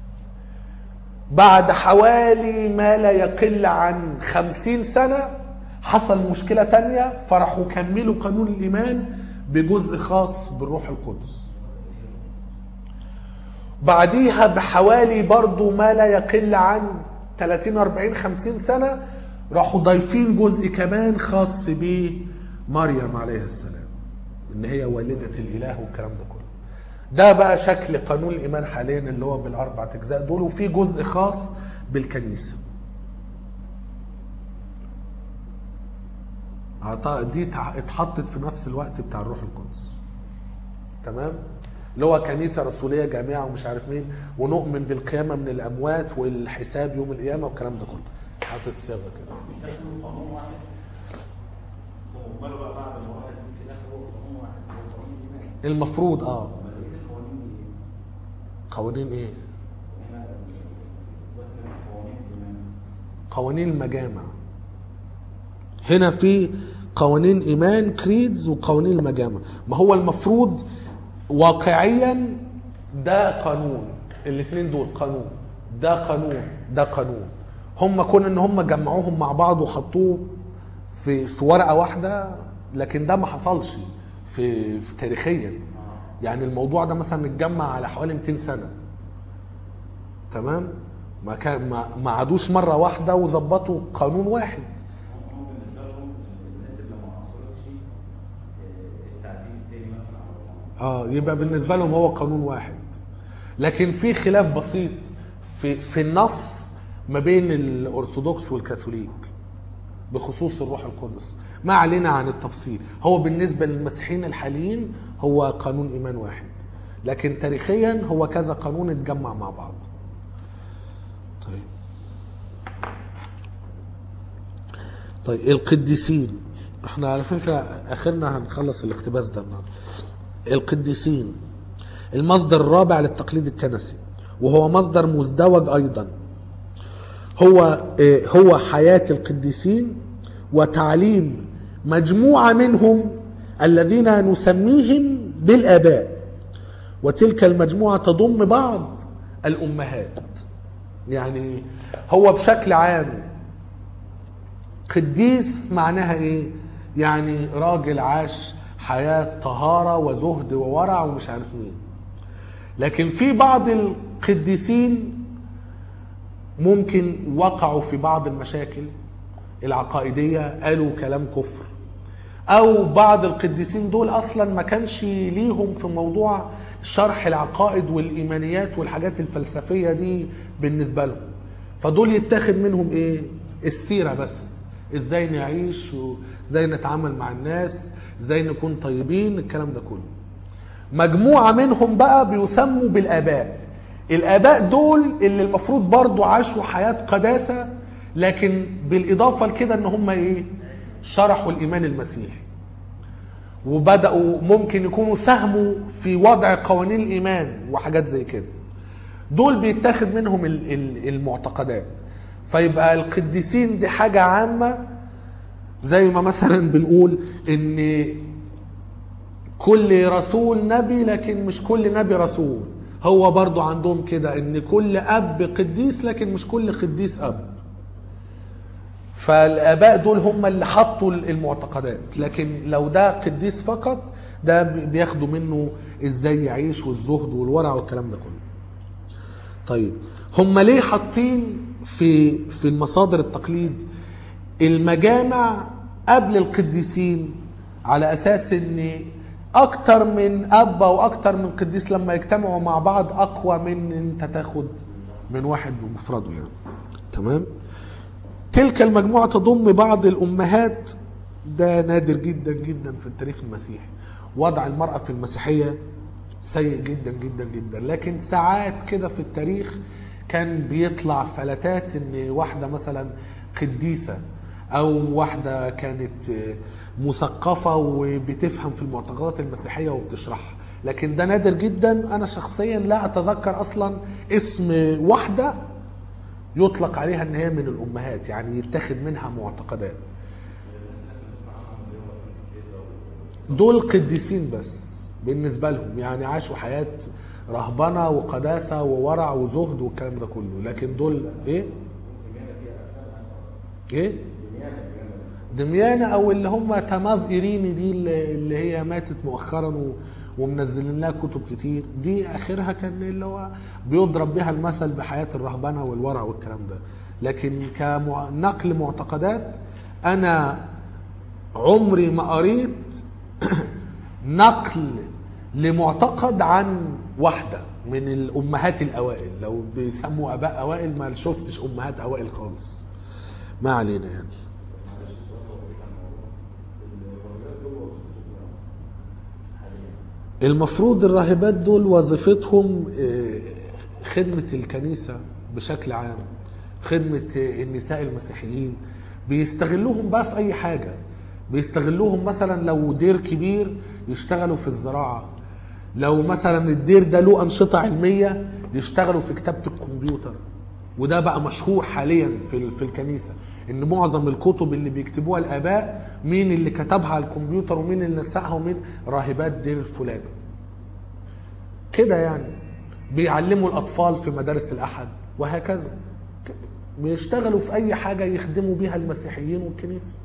بعد حوالي ما لا يقل عن خمسين سنة حصل مشكلة تانية فراحوا كملوا قانون الإيمان بجزء خاص بالروح القدس بعديها بحوالي برضو ما لا يقل عن 30 40 50 سنة راحوا ضايفين جزء كمان خاص بمريم عليه السلام ان هي والدة الاله والكلام ده كله ده بقى شكل قانون الايمان حاليا اللي هو بالاربع اجزاء دول وفي جزء خاص بالكنيسه عطا- دي تع- اتحطت في نفس الوقت بتاع الروح القدس تمام اللي هو كنيسه رسوليه جامعه ومش عارف مين ونؤمن بالقيامه من الاموات والحساب يوم القيامه والكلام ده كله حاطط صيغه كده بيتاخدوا قانون واحد وماله بقى بعد ما واحد دي في الاخر هو قانون واحد هو قانون الايمان المفروض اه امال ايه القوانين دي ايه؟ قوانين ايه هنا مثلا قوانين الايمان قوانين المجامع هنا في قوانين ايمان كريدز وقوانين المجامع ما هو المفروض واقعيا ده قانون الاثنين دول قانون ده قانون ده قانون هم كون ان هم جمعوهم مع بعض وحطوه في في ورقه واحده لكن ده ما حصلش في, في تاريخيا يعني الموضوع ده مثلا اتجمع على حوالي 200 سنه تمام ما كان ما, ما عادوش مره واحده وظبطوا قانون واحد هم بالنسبه لهم الناس اللي ما حصلتش آه، التعديل التاني مثلا على القانون اه يبقى بالنسبه لهم هو قانون واحد لكن في خلاف بسيط في في النص ما بين الارثوذكس والكاثوليك بخصوص الروح القدس ما علينا عن التفصيل هو بالنسبه للمسيحيين الحاليين هو قانون ايمان واحد لكن تاريخيا هو كذا قانون اتجمع مع بعض طيب طيب القديسين احنا على فكره اخرنا هنخلص الاقتباس ده النهارده القديسين المصدر الرابع للتقليد الكنسي وهو مصدر مزدوج ايضا هو آه، هو حياه القديسين وتعليم مجموعه منهم الذين نسميهم بالاباء وتلك المجموعه تضم بعض الامهات يعني هو بشكل عام قديس معناها ايه يعني راجل عاش حياة طهارة وزهد وورع ومش عارف مين لكن في بعض القديسين ممكن وقعوا في بعض المشاكل العقائدية قالوا كلام كفر او بعض القديسين دول اصلا ما كانش ليهم في موضوع شرح العقائد والايمانيات والحاجات الفلسفيه دي بالنسبه لهم فدول يتاخد منهم ايه السيره بس ازاي نعيش وازاي نتعامل مع الناس ازاي نكون طيبين الكلام ده كله مجموعه منهم بقى بيسموا بالاباء الاباء دول اللي المفروض برضو عاشوا حياه قداسه لكن بالاضافه لكده ان هم ايه شرحوا الايمان المسيحي وبداوا ممكن يكونوا ساهموا في وضع قوانين الايمان وحاجات زي كده دول بيتاخد منهم ال- ال- المعتقدات فيبقى القديسين دي حاجه عامه زي ما مثلا بنقول ان كل رسول نبي لكن مش كل نبي رسول هو برضو عندهم كده ان كل اب قديس لكن مش كل قديس اب فالاباء دول هم اللي حطوا المعتقدات لكن لو ده قديس فقط ده بياخدوا منه ازاي يعيش والزهد والورع والكلام ده كله طيب هم ليه حاطين في في المصادر التقليد المجامع قبل القديسين على اساس ان اكتر من اب او اكتر من قديس لما يجتمعوا مع بعض اقوى من ان انت تاخد من واحد بمفرده يعني تمام تلك المجموعة تضم بعض الأمهات ده نادر جدا جدا في التاريخ المسيحي وضع المرأة في المسيحية سيء جدا جدا جدا لكن ساعات كده في التاريخ كان بيطلع فلتات ان واحدة مثلا قديسة او واحدة كانت مثقفة وبتفهم في المعتقدات المسيحية وبتشرحها لكن ده نادر جدا انا شخصيا لا اتذكر اصلا اسم واحدة يطلق عليها ان هي من الامهات يعني يتخذ منها معتقدات دول قديسين بس بالنسبه لهم يعني عاشوا حياه رهبنه وقداسه وورع وزهد والكلام ده كله لكن دول ايه ايه دميانة او اللي هم تماف ايريني دي اللي اللي هي ماتت مؤخرا و- ومنزلين لها كتب كتير دي اخرها كان اللي هو بيضرب بها المثل بحياة الرهبنة والورع والكلام ده لكن كنقل معتقدات انا عمري ما قريت نقل لمعتقد عن واحدة من الأمهات الأوائل لو بيسموا آباء أوائل ما شفتش أمهات أوائل خالص ما علينا يعني المفروض الراهبات دول وظيفتهم آه، خدمة الكنيسة بشكل عام خدمة آه، النساء المسيحيين بيستغلوهم بقى في أي حاجة بيستغلوهم مثلا لو دير كبير يشتغلوا في الزراعة لو مثلا الدير ده له أنشطة علمية يشتغلوا في كتابة الكمبيوتر وده بقى مشهور حاليا في في الكنيسه ان معظم الكتب اللي بيكتبوها الاباء مين اللي كتبها على الكمبيوتر ومين اللي نسقها ومين راهبات دير الفلاني كده يعني بيعلموا الاطفال في مدارس الاحد وهكذا كده. بيشتغلوا في اي حاجه يخدموا بيها المسيحيين والكنيسه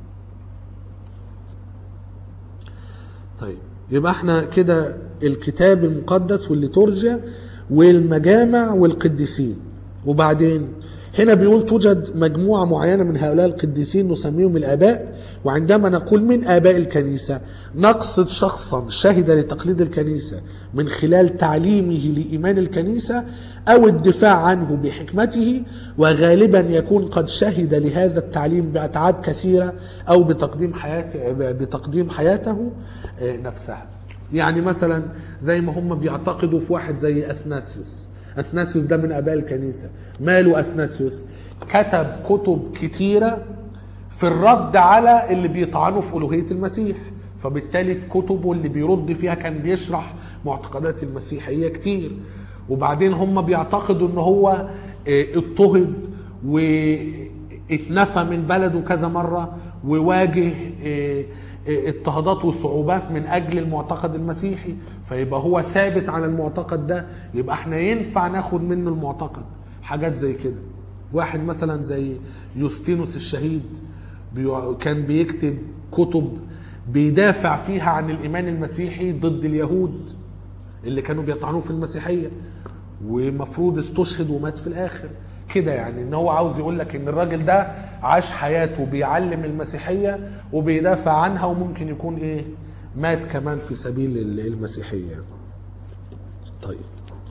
طيب يبقى احنا كده الكتاب المقدس والليتورجيا والمجامع والقديسين وبعدين هنا بيقول توجد مجموعة معينة من هؤلاء القديسين نسميهم الآباء وعندما نقول من آباء الكنيسة نقصد شخصا شهد لتقليد الكنيسة من خلال تعليمه لإيمان الكنيسة أو الدفاع عنه بحكمته وغالبا يكون قد شهد لهذا التعليم بأتعاب كثيرة أو بتقديم حياته بتقديم حياته آه، نفسها يعني مثلا زي ما هم بيعتقدوا في واحد زي أثناسيوس أثناسيوس ده من آباء الكنيسة ماله أثناسيوس كتب كتب كتيرة في الرد على اللي بيطعنوا في ألوهية المسيح فبالتالي في كتبه اللي بيرد فيها كان بيشرح معتقدات المسيحية كتير وبعدين هم بيعتقدوا ان هو آه، اضطهد واتنفى من بلده كذا مرة وواجه آه، آه، اضطهادات وصعوبات من اجل المعتقد المسيحي فيبقى هو ثابت على المعتقد ده يبقى احنا ينفع ناخد منه المعتقد حاجات زي كده واحد مثلا زي يوستينوس الشهيد بيع- كان بيكتب كتب بيدافع فيها عن الايمان المسيحي ضد اليهود اللي كانوا بيطعنوه في المسيحيه ومفروض استشهد ومات في الاخر كده يعني ان هو عاوز يقول لك ان الراجل ده عاش حياته بيعلم المسيحيه وبيدافع عنها وممكن يكون ايه مات كمان في سبيل ال- المسيحيه طيب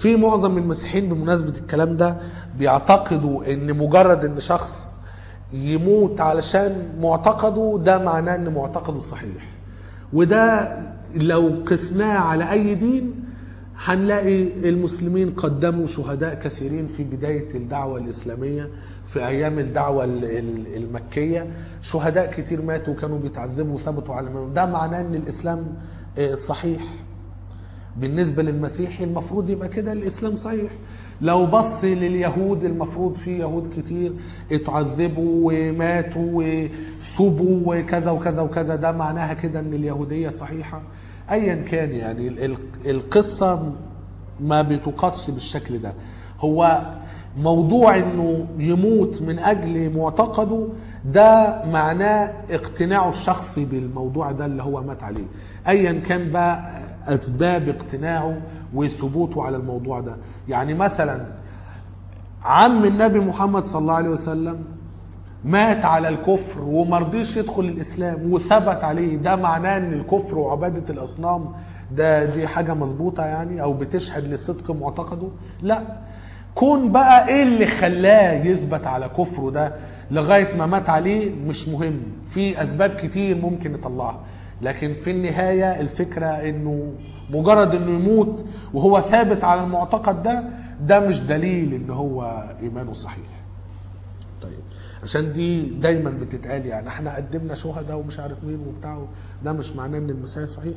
في معظم المسيحيين بمناسبة الكلام ده بيعتقدوا ان مجرد ان شخص يموت علشان معتقده ده معناه ان معتقده صحيح وده لو قسناه على اي دين هنلاقي المسلمين قدموا شهداء كثيرين في بداية الدعوة الإسلامية في أيام الدعوة ال- ال- المكية شهداء كتير ماتوا وكانوا بيتعذبوا وثبتوا على المنام ده معناه أن الإسلام آه، صحيح بالنسبة للمسيحي المفروض يبقى كده الإسلام صحيح لو بص لليهود المفروض في يهود كتير اتعذبوا وماتوا وسبوا وكذا وكذا وكذا ده معناها كده ان اليهودية صحيحة ايا كان يعني ال- ال- القصة ما بتقاسش بالشكل ده هو موضوع انه يموت من اجل معتقده ده معناه اقتناعه الشخصي بالموضوع ده اللي هو مات عليه ايا كان بقى اسباب اقتناعه وثبوته على الموضوع ده يعني مثلا عم النبي محمد صلى الله عليه وسلم مات على الكفر ومرضيش يدخل الاسلام وثبت عليه ده معناه ان الكفر وعباده الاصنام ده دي حاجه مظبوطه يعني او بتشهد لصدق معتقده لا كون بقى ايه اللي خلاه يثبت على كفره ده لغايه ما مات عليه مش مهم في اسباب كتير ممكن نطلعها لكن في النهايه الفكره انه مجرد انه يموت وهو ثابت على المعتقد ده ده مش دليل ان هو ايمانه صحيح طيب عشان دي دايما بتتقال يعني احنا قدمنا شهداء ومش عارف مين وبتاع ده مش معناه ان المسيح صحيح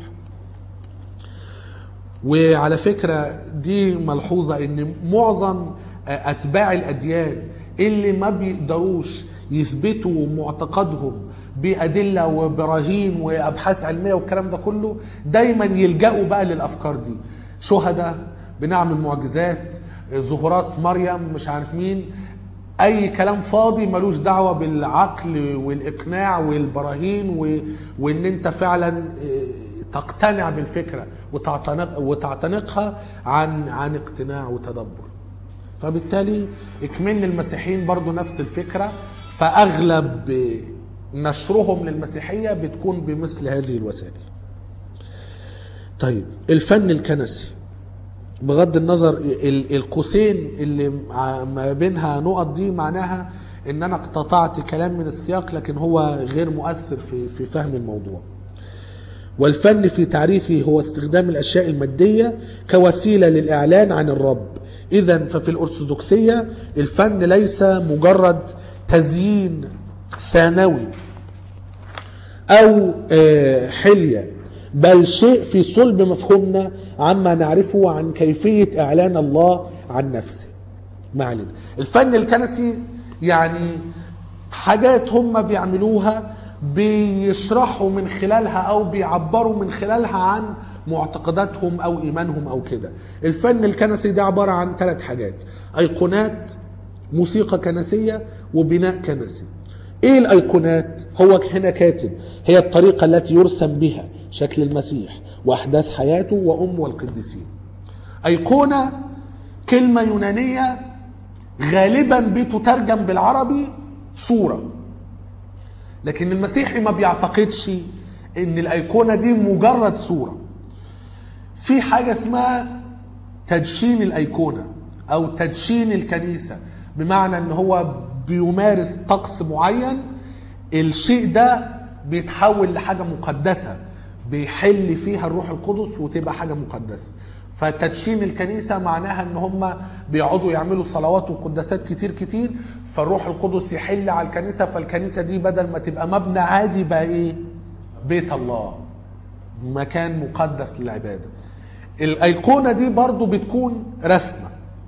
وعلى فكرة دي ملحوظة ان معظم اتباع الاديان اللي ما بيقدروش يثبتوا معتقدهم بأدلة وبراهين وأبحاث علمية والكلام ده كله دايما يلجأوا بقى للأفكار دي شهداء بنعمل معجزات ظهورات مريم مش عارف مين اي كلام فاضي ملوش دعوه بالعقل والاقناع والبراهين و... وان انت فعلا آه، تقتنع بالفكره وتعتنق وتعتنقها عن عن اقتناع وتدبر فبالتالي اكمن المسيحيين برضو نفس الفكره فاغلب آه، نشرهم للمسيحيه بتكون بمثل هذه الوسائل طيب الفن الكنسي بغض النظر ال- القوسين اللي مع- ما بينها نقط دي معناها ان انا اقتطعت كلام من السياق لكن هو غير مؤثر في في فهم الموضوع والفن في تعريفه هو استخدام الاشياء الماديه كوسيله للاعلان عن الرب اذا ففي الارثوذكسيه الفن ليس مجرد تزيين ثانوي او آه، حليه بل شيء في صلب مفهومنا عما نعرفه عن كيفيه اعلان الله عن نفسه ما علينا الفن الكنسي يعني حاجات هم بيعملوها بيشرحوا من خلالها او بيعبروا من خلالها عن معتقداتهم او ايمانهم او كده الفن الكنسي ده عباره عن ثلاث حاجات ايقونات موسيقى كنسيه وبناء كنسي ايه الايقونات هو هنا كاتب هي الطريقه التي يرسم بها شكل المسيح واحداث حياته وامه والقديسين ايقونه كلمه يونانيه غالبا بتترجم بالعربي صوره لكن المسيحي ما بيعتقدش ان الايقونه دي مجرد صوره في حاجه اسمها تدشين الايقونه او تدشين الكنيسه بمعنى ان هو بيمارس طقس معين الشيء ده بيتحول لحاجه مقدسه بيحل فيها الروح القدس وتبقى حاجه مقدسه فتدشين الكنيسه معناها ان هم بيقعدوا يعملوا صلوات وقداسات كتير كتير فالروح القدس يحل على الكنيسه فالكنيسه دي بدل ما تبقى مبنى عادي بقى ايه بيت الله مكان مقدس للعباده الايقونه دي برضو بتكون رسمه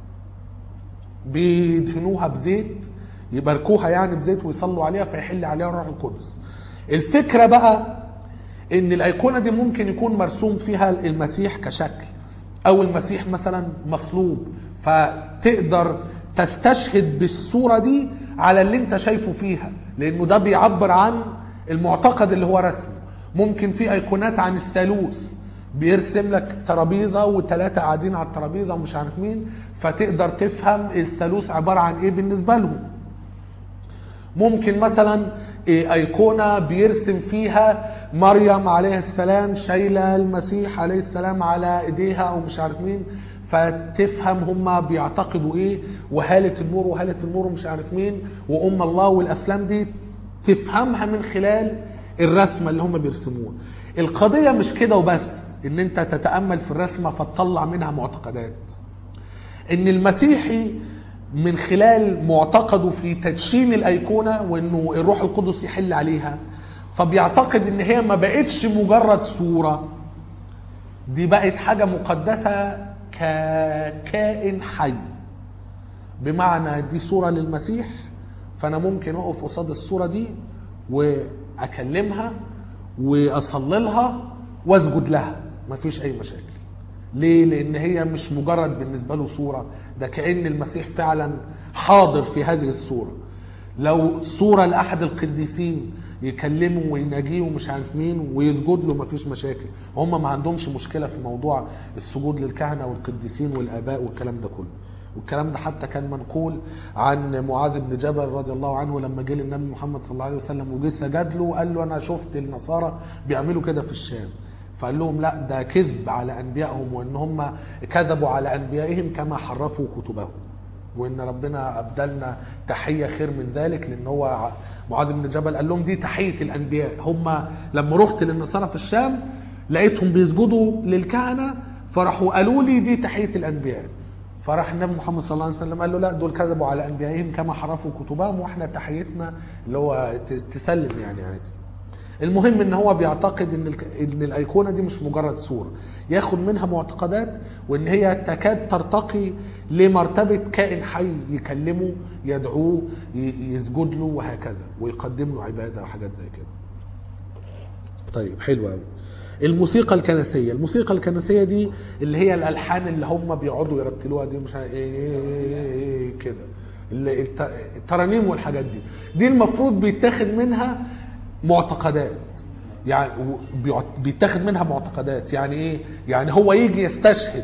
بيدهنوها بزيت يباركوها يعني بزيت ويصلوا عليها فيحل عليها الروح القدس الفكره بقى ان الايقونه دي ممكن يكون مرسوم فيها المسيح كشكل او المسيح مثلا مصلوب فتقدر تستشهد بالصوره دي على اللي انت شايفه فيها لانه ده بيعبر عن المعتقد اللي هو رسمه ممكن في ايقونات عن الثالوث بيرسم لك ترابيزه وثلاثه قاعدين على الترابيزه ومش عارف مين فتقدر تفهم الثالوث عباره عن ايه بالنسبه لهم ممكن مثلا إيه ايقونه بيرسم فيها مريم عليه السلام شايله المسيح عليه السلام على ايديها او مش عارف مين فتفهم هم بيعتقدوا ايه وهالة النور وهالة النور مش عارف مين وام الله والافلام دي تفهمها من خلال الرسمه اللي هم بيرسموها القضيه مش كده وبس ان انت تتامل في الرسمه فتطلع منها معتقدات ان المسيحي من خلال معتقده في تدشين الايقونه وانه الروح القدس يحل عليها فبيعتقد ان هي ما بقتش مجرد صوره دي بقت حاجه مقدسه ككائن حي بمعنى دي صوره للمسيح فانا ممكن اقف قصاد الصوره دي واكلمها واصلي لها واسجد لها مفيش اي مشاكل ليه لان هي مش مجرد بالنسبه له صوره ده كان المسيح فعلا حاضر في هذه الصوره لو صوره لاحد القديسين يكلمه ويناجيه ومش عارف مين ويسجد له مفيش مشاكل وهم ما عندهمش مشكله في موضوع السجود للكهنه والقديسين والاباء والكلام ده كله والكلام ده حتى كان منقول عن معاذ بن جبل رضي الله عنه لما جه للنبي محمد صلى الله عليه وسلم وجه سجد له وقال له انا شفت النصارى بيعملوا كده في الشام فقال لهم لا ده كذب على انبيائهم وان هم كذبوا على انبيائهم كما حرفوا كتبهم وان ربنا ابدلنا تحيه خير من ذلك لان هو معاذ بن جبل قال لهم دي تحيه الانبياء هم لما رحت للنصارى في الشام لقيتهم بيسجدوا للكهنه فراحوا قالوا لي دي تحيه الانبياء فراح النبي محمد صلى الله عليه وسلم قال له لا دول كذبوا على انبيائهم كما حرفوا كتبهم واحنا تحيتنا اللي هو ت- تسلم يعني عادي المهم ان هو بيعتقد ان الك- ان الايقونه دي مش مجرد صوره ياخد منها معتقدات وان هي تكاد ترتقي لمرتبه كائن حي يكلمه يدعوه ي- يسجد له وهكذا ويقدم له عباده وحاجات زي كده طيب حلو قوي الموسيقى الكنسيه الموسيقى الكنسيه دي اللي هي الالحان اللي هم بيقعدوا يرتلوها دي مش عارف ايه إيه إيه إيه إيه كده اللي الت- الترانيم والحاجات دي دي المفروض بيتاخد منها معتقدات يعني و- بيعت- بيتاخد منها معتقدات يعني ايه يعني هو يجي يستشهد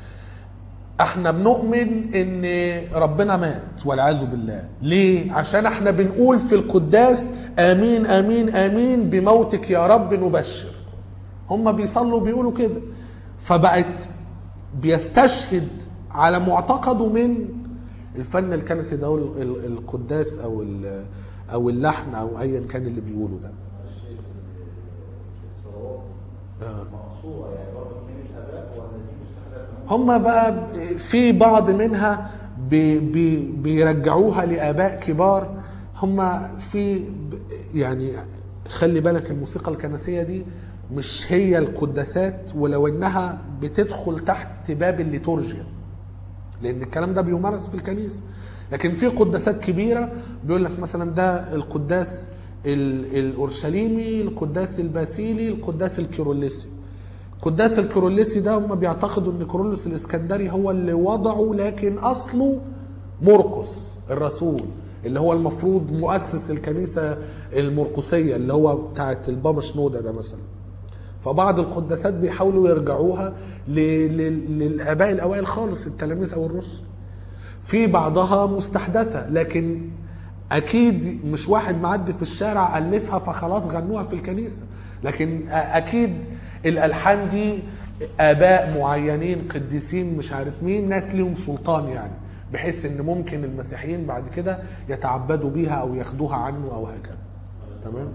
احنا بنؤمن ان ربنا مات والعياذ بالله ليه عشان احنا بنقول في القداس امين امين امين بموتك يا رب نبشر هم بيصلوا بيقولوا كده فبقت بيستشهد على معتقده من الفن الكنسي ده ال- ال- القداس او ال- او اللحن او ايا كان اللي بيقوله ده الشيء الصلوات مقصوره يعني برضه من الاباء ولا دي مش حاجه هم بقى في بعض منها بي بي بيرجعوها لآباء كبار هم في ب- يعني خلي بالك الموسيقى الكنسية دي مش هي القداسات ولو انها بتدخل تحت باب الليتورجيا لان الكلام ده بيمارس في الكنيسه لكن في قداسات كبيره بيقول لك مثلا ده القداس ال- الاورشليمي القداس الباسيلي القداس الكيروليسي القداس الكيروليسي ده هم بيعتقدوا ان كيرلس الاسكندري هو اللي وضعه لكن اصله مرقس الرسول اللي هو المفروض مؤسس الكنيسه المرقسيه اللي هو بتاعت البابا شنوده ده مثلا فبعض القداسات بيحاولوا يرجعوها ل- ل- للاباء الاوائل خالص التلاميذ او الرسل في بعضها مستحدثه لكن اكيد مش واحد معدي في الشارع الفها فخلاص غنوها في الكنيسه لكن أ- اكيد الالحان دي اباء معينين قديسين مش عارف مين ناس ليهم سلطان يعني بحيث ان ممكن المسيحيين بعد كده يتعبدوا بيها او ياخدوها عنه او هكذا تمام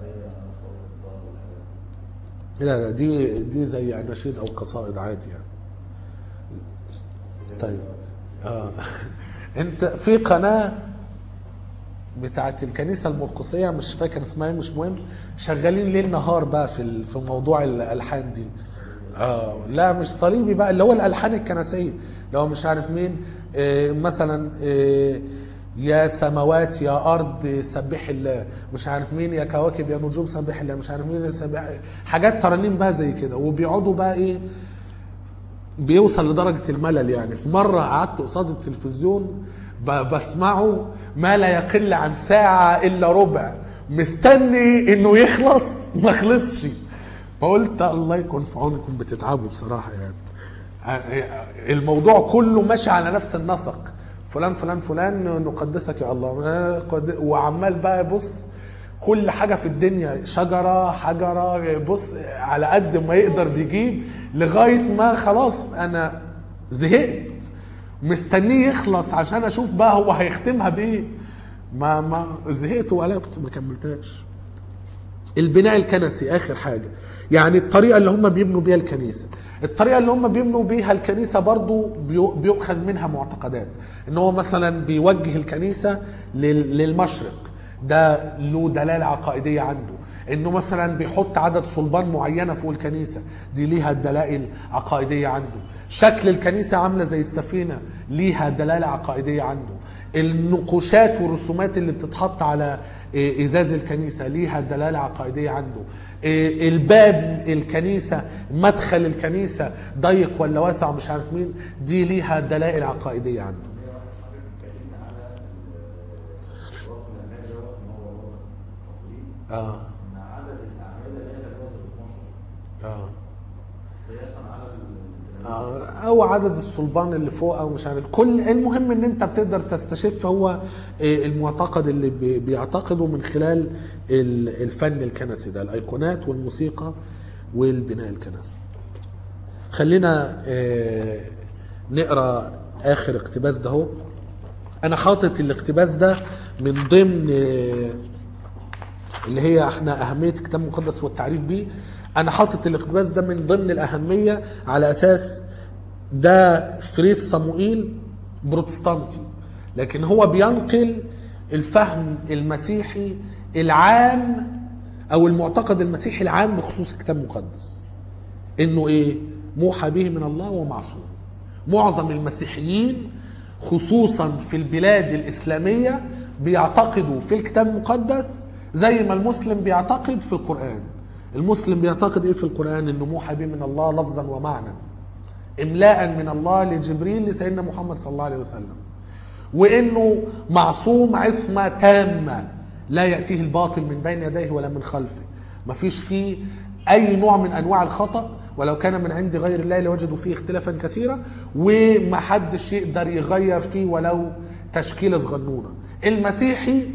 لا لا دي دي زي اناشيد او قصائد عادي يعني طيب اه انت في قناه بتاعت الكنيسه المرقسيه مش فاكر اسمها إيه، مش مهم شغالين ليل نهار بقى في ال- في موضوع الالحان دي اه لا مش صليبي بقى اللي هو الالحان الكنسيه اللي هو مش عارف مين آه مثلا آه يا سماوات يا ارض سبح الله مش عارف مين يا كواكب يا نجوم سبح الله مش عارف مين سبح حاجات ترانيم بقى زي كده وبيقعدوا بقى ايه بيوصل لدرجة الملل يعني في مرة قعدت قصاد التلفزيون ب- بسمعه ما لا يقل عن ساعة إلا ربع مستني إنه يخلص ما خلصش فقلت الله يكون في عونكم بتتعبوا بصراحة يعني ع- الموضوع كله ماشي على نفس النسق فلان فلان فلان نقدسك يا الله قد- وعمال بقى يبص كل حاجة في الدنيا شجرة حجرة بص على قد ما يقدر بيجيب لغاية ما خلاص أنا زهقت مستنيه يخلص عشان اشوف بقى هو هيختمها بايه ما ما زهقت وقلبت ما كملتهاش البناء الكنسي اخر حاجه يعني الطريقه اللي هم بيبنوا بيها الكنيسه الطريقه اللي هم بيبنوا بيها الكنيسه برضو بيو- بيؤخذ منها معتقدات ان هو مثلا بيوجه الكنيسه لل- للمشرق ده له دلاله عقائديه عنده انه مثلا بيحط عدد صلبان معينه فوق الكنيسه دي ليها دلائل عقائديه عنده شكل الكنيسه عامله زي السفينه ليها دلاله عقائديه عنده النقوشات والرسومات اللي بتتحط على إيه، ازاز الكنيسه ليها دلاله عقائديه عنده إيه، الباب الكنيسه مدخل الكنيسه ضيق ولا واسع مش عارف مين دي ليها دلائل عقائديه عنده اتكلمنا على الوصف الأعمال ده إن هو وصف تقليد اه إن عدد الأعمال لا يتجاوز ال 12 اه قياسا على ال- آه، او عدد الصلبان اللي فوق او مش عارف كل المهم ان انت بتقدر تستشف هو آه، المعتقد اللي بي- بيعتقده من خلال ال- الفن الكنسي ده الايقونات والموسيقى والبناء الكنسي خلينا آه، نقرا اخر اقتباس ده هو انا حاطط الاقتباس ده من ضمن آه، اللي هي احنا اهميه الكتاب المقدس والتعريف بيه انا حاطط الاقتباس ده من ضمن الاهميه على اساس ده فريس صموئيل بروتستانتي لكن هو بينقل الفهم المسيحي العام او المعتقد المسيحي العام بخصوص الكتاب المقدس انه ايه موحى به من الله ومعصوم معظم المسيحيين خصوصا في البلاد الاسلاميه بيعتقدوا في الكتاب المقدس زي ما المسلم بيعتقد في القران المسلم بيعتقد ايه في القران انه موحى به من الله لفظا ومعنى املاء من الله لجبريل لسيدنا محمد صلى الله عليه وسلم وانه معصوم عصمه تامه لا ياتيه الباطل من بين يديه ولا من خلفه مفيش فيه اي نوع من انواع الخطا ولو كان من عند غير الله لوجدوا فيه اختلافا كثيرا ومحدش يقدر يغير فيه ولو تشكيله صغنونه المسيحي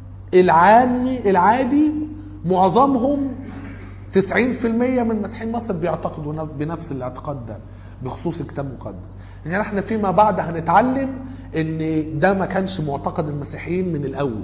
العامي العادي معظمهم 90% من مسيحيين مصر بيعتقدوا نف- بنفس الاعتقاد ده بخصوص الكتاب المقدس يعني احنا فيما بعد هنتعلم ان ده ما كانش معتقد المسيحيين من الاول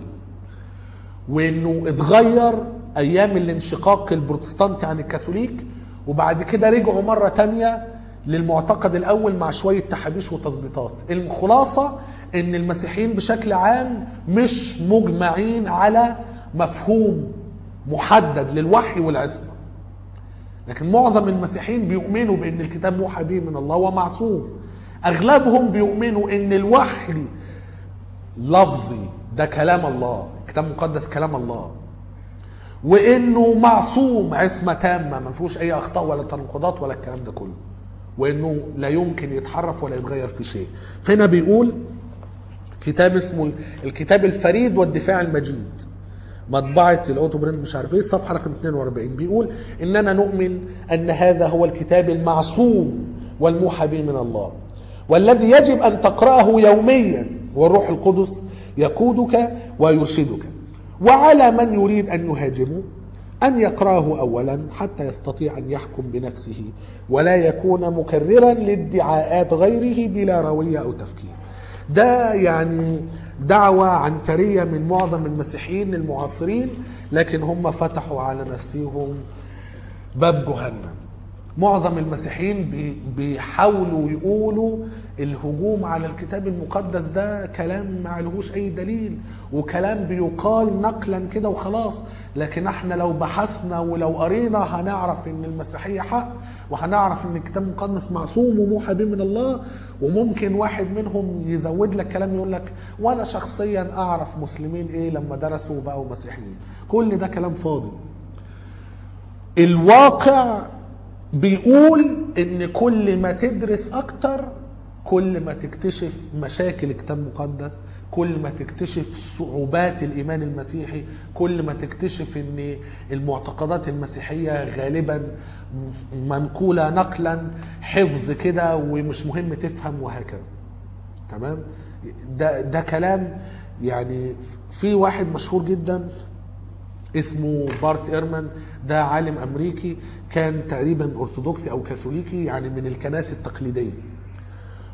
وانه اتغير ايام الانشقاق البروتستانتي عن الكاثوليك وبعد كده رجعوا مرة تانية للمعتقد الاول مع شوية تحابيش وتظبيطات الخلاصة ان المسيحيين بشكل عام مش مجمعين على مفهوم محدد للوحي والعصمة لكن معظم المسيحيين بيؤمنوا بان الكتاب موحى به من الله ومعصوم اغلبهم بيؤمنوا ان الوحي لفظي ده كلام الله الكتاب المقدس كلام الله وانه معصوم عصمه تامه ما فيهوش اي اخطاء ولا تناقضات ولا الكلام ده كله وانه لا يمكن يتحرف ولا يتغير في شيء فهنا بيقول كتاب اسمه الكتاب الفريد والدفاع المجيد مطبعة الاوتو برنت مش عارف ايه الصفحة رقم 42 بيقول اننا نؤمن ان هذا هو الكتاب المعصوم والموحى به من الله والذي يجب ان تقرأه يوميا والروح القدس يقودك ويرشدك وعلى من يريد ان يهاجمه أن يقرأه أولا حتى يستطيع أن يحكم بنفسه ولا يكون مكررا لادعاءات غيره بلا روية أو تفكير ده يعني دعوة عنترية من معظم المسيحيين المعاصرين لكن هم فتحوا على نفسهم باب جهنم معظم المسيحيين بي- بيحاولوا يقولوا الهجوم على الكتاب المقدس ده كلام ما عليهوش اي دليل وكلام بيقال نقلا كده وخلاص لكن احنا لو بحثنا ولو قرينا هنعرف ان المسيحيه حق وهنعرف ان الكتاب المقدس معصوم وموحى به من الله وممكن واحد منهم يزود لك كلام يقول لك وانا شخصيا اعرف مسلمين ايه لما درسوا وبقوا مسيحيين كل ده كلام فاضي الواقع بيقول ان كل ما تدرس اكتر كل ما تكتشف مشاكل الكتاب المقدس كل ما تكتشف صعوبات الايمان المسيحي كل ما تكتشف ان المعتقدات المسيحيه غالبا منقوله نقلا حفظ كده ومش مهم تفهم وهكذا تمام ده ده كلام يعني في واحد مشهور جدا اسمه بارت ايرمان ده عالم امريكي كان تقريبا ارثوذكسي او كاثوليكي يعني من الكنائس التقليديه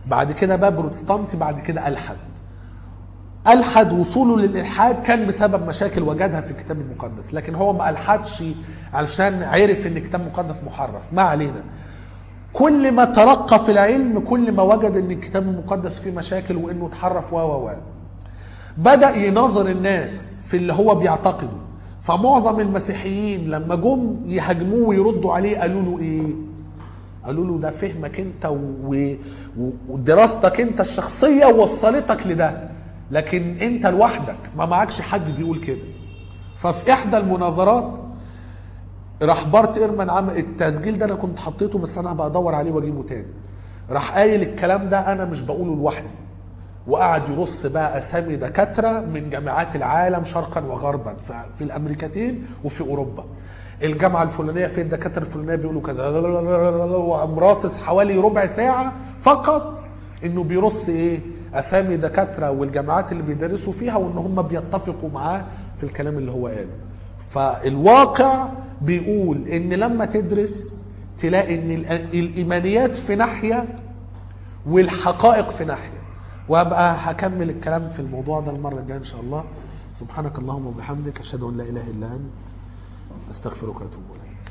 بعد كده بقى بروتستانتي بعد كده الحد الحد وصوله للالحاد كان بسبب مشاكل وجدها في الكتاب المقدس لكن هو ما الحدش علشان عرف ان الكتاب المقدس محرف ما علينا كل ما ترقى في العلم كل ما وجد ان الكتاب المقدس فيه مشاكل وانه اتحرف و و و بدا يناظر الناس في اللي هو بيعتقده فمعظم المسيحيين لما جم يهاجموه ويردوا عليه قالوا له ايه قالوا له ده فهمك انت و... و... ودراستك انت الشخصيه وصلتك لده لكن انت لوحدك ما معكش حد بيقول كده ففي احدى المناظرات راح بارت ايرمان عمل التسجيل ده انا كنت حطيته بس انا هبقى ادور عليه واجيبه تاني راح قايل الكلام ده انا مش بقوله لوحدي وقعد يرص بقى اسامي دكاتره من جامعات العالم شرقا وغربا ف- في الامريكتين وفي اوروبا الجامعه الفلانيه في الدكاتره الفلانيه بيقولوا كذا وقام راصص حوالي ربع ساعه فقط انه بيرص ايه اسامي دكاتره والجامعات اللي بيدرسوا فيها وان هم بيتفقوا معاه في الكلام اللي هو قاله فالواقع بيقول ان لما تدرس تلاقي ان الأ- الايمانيات في ناحيه والحقائق في ناحيه وابقى هكمل الكلام في الموضوع ده المره الجايه ان شاء الله سبحانك اللهم وبحمدك اشهد ان لا اله الا انت استغفرك واتوب اليك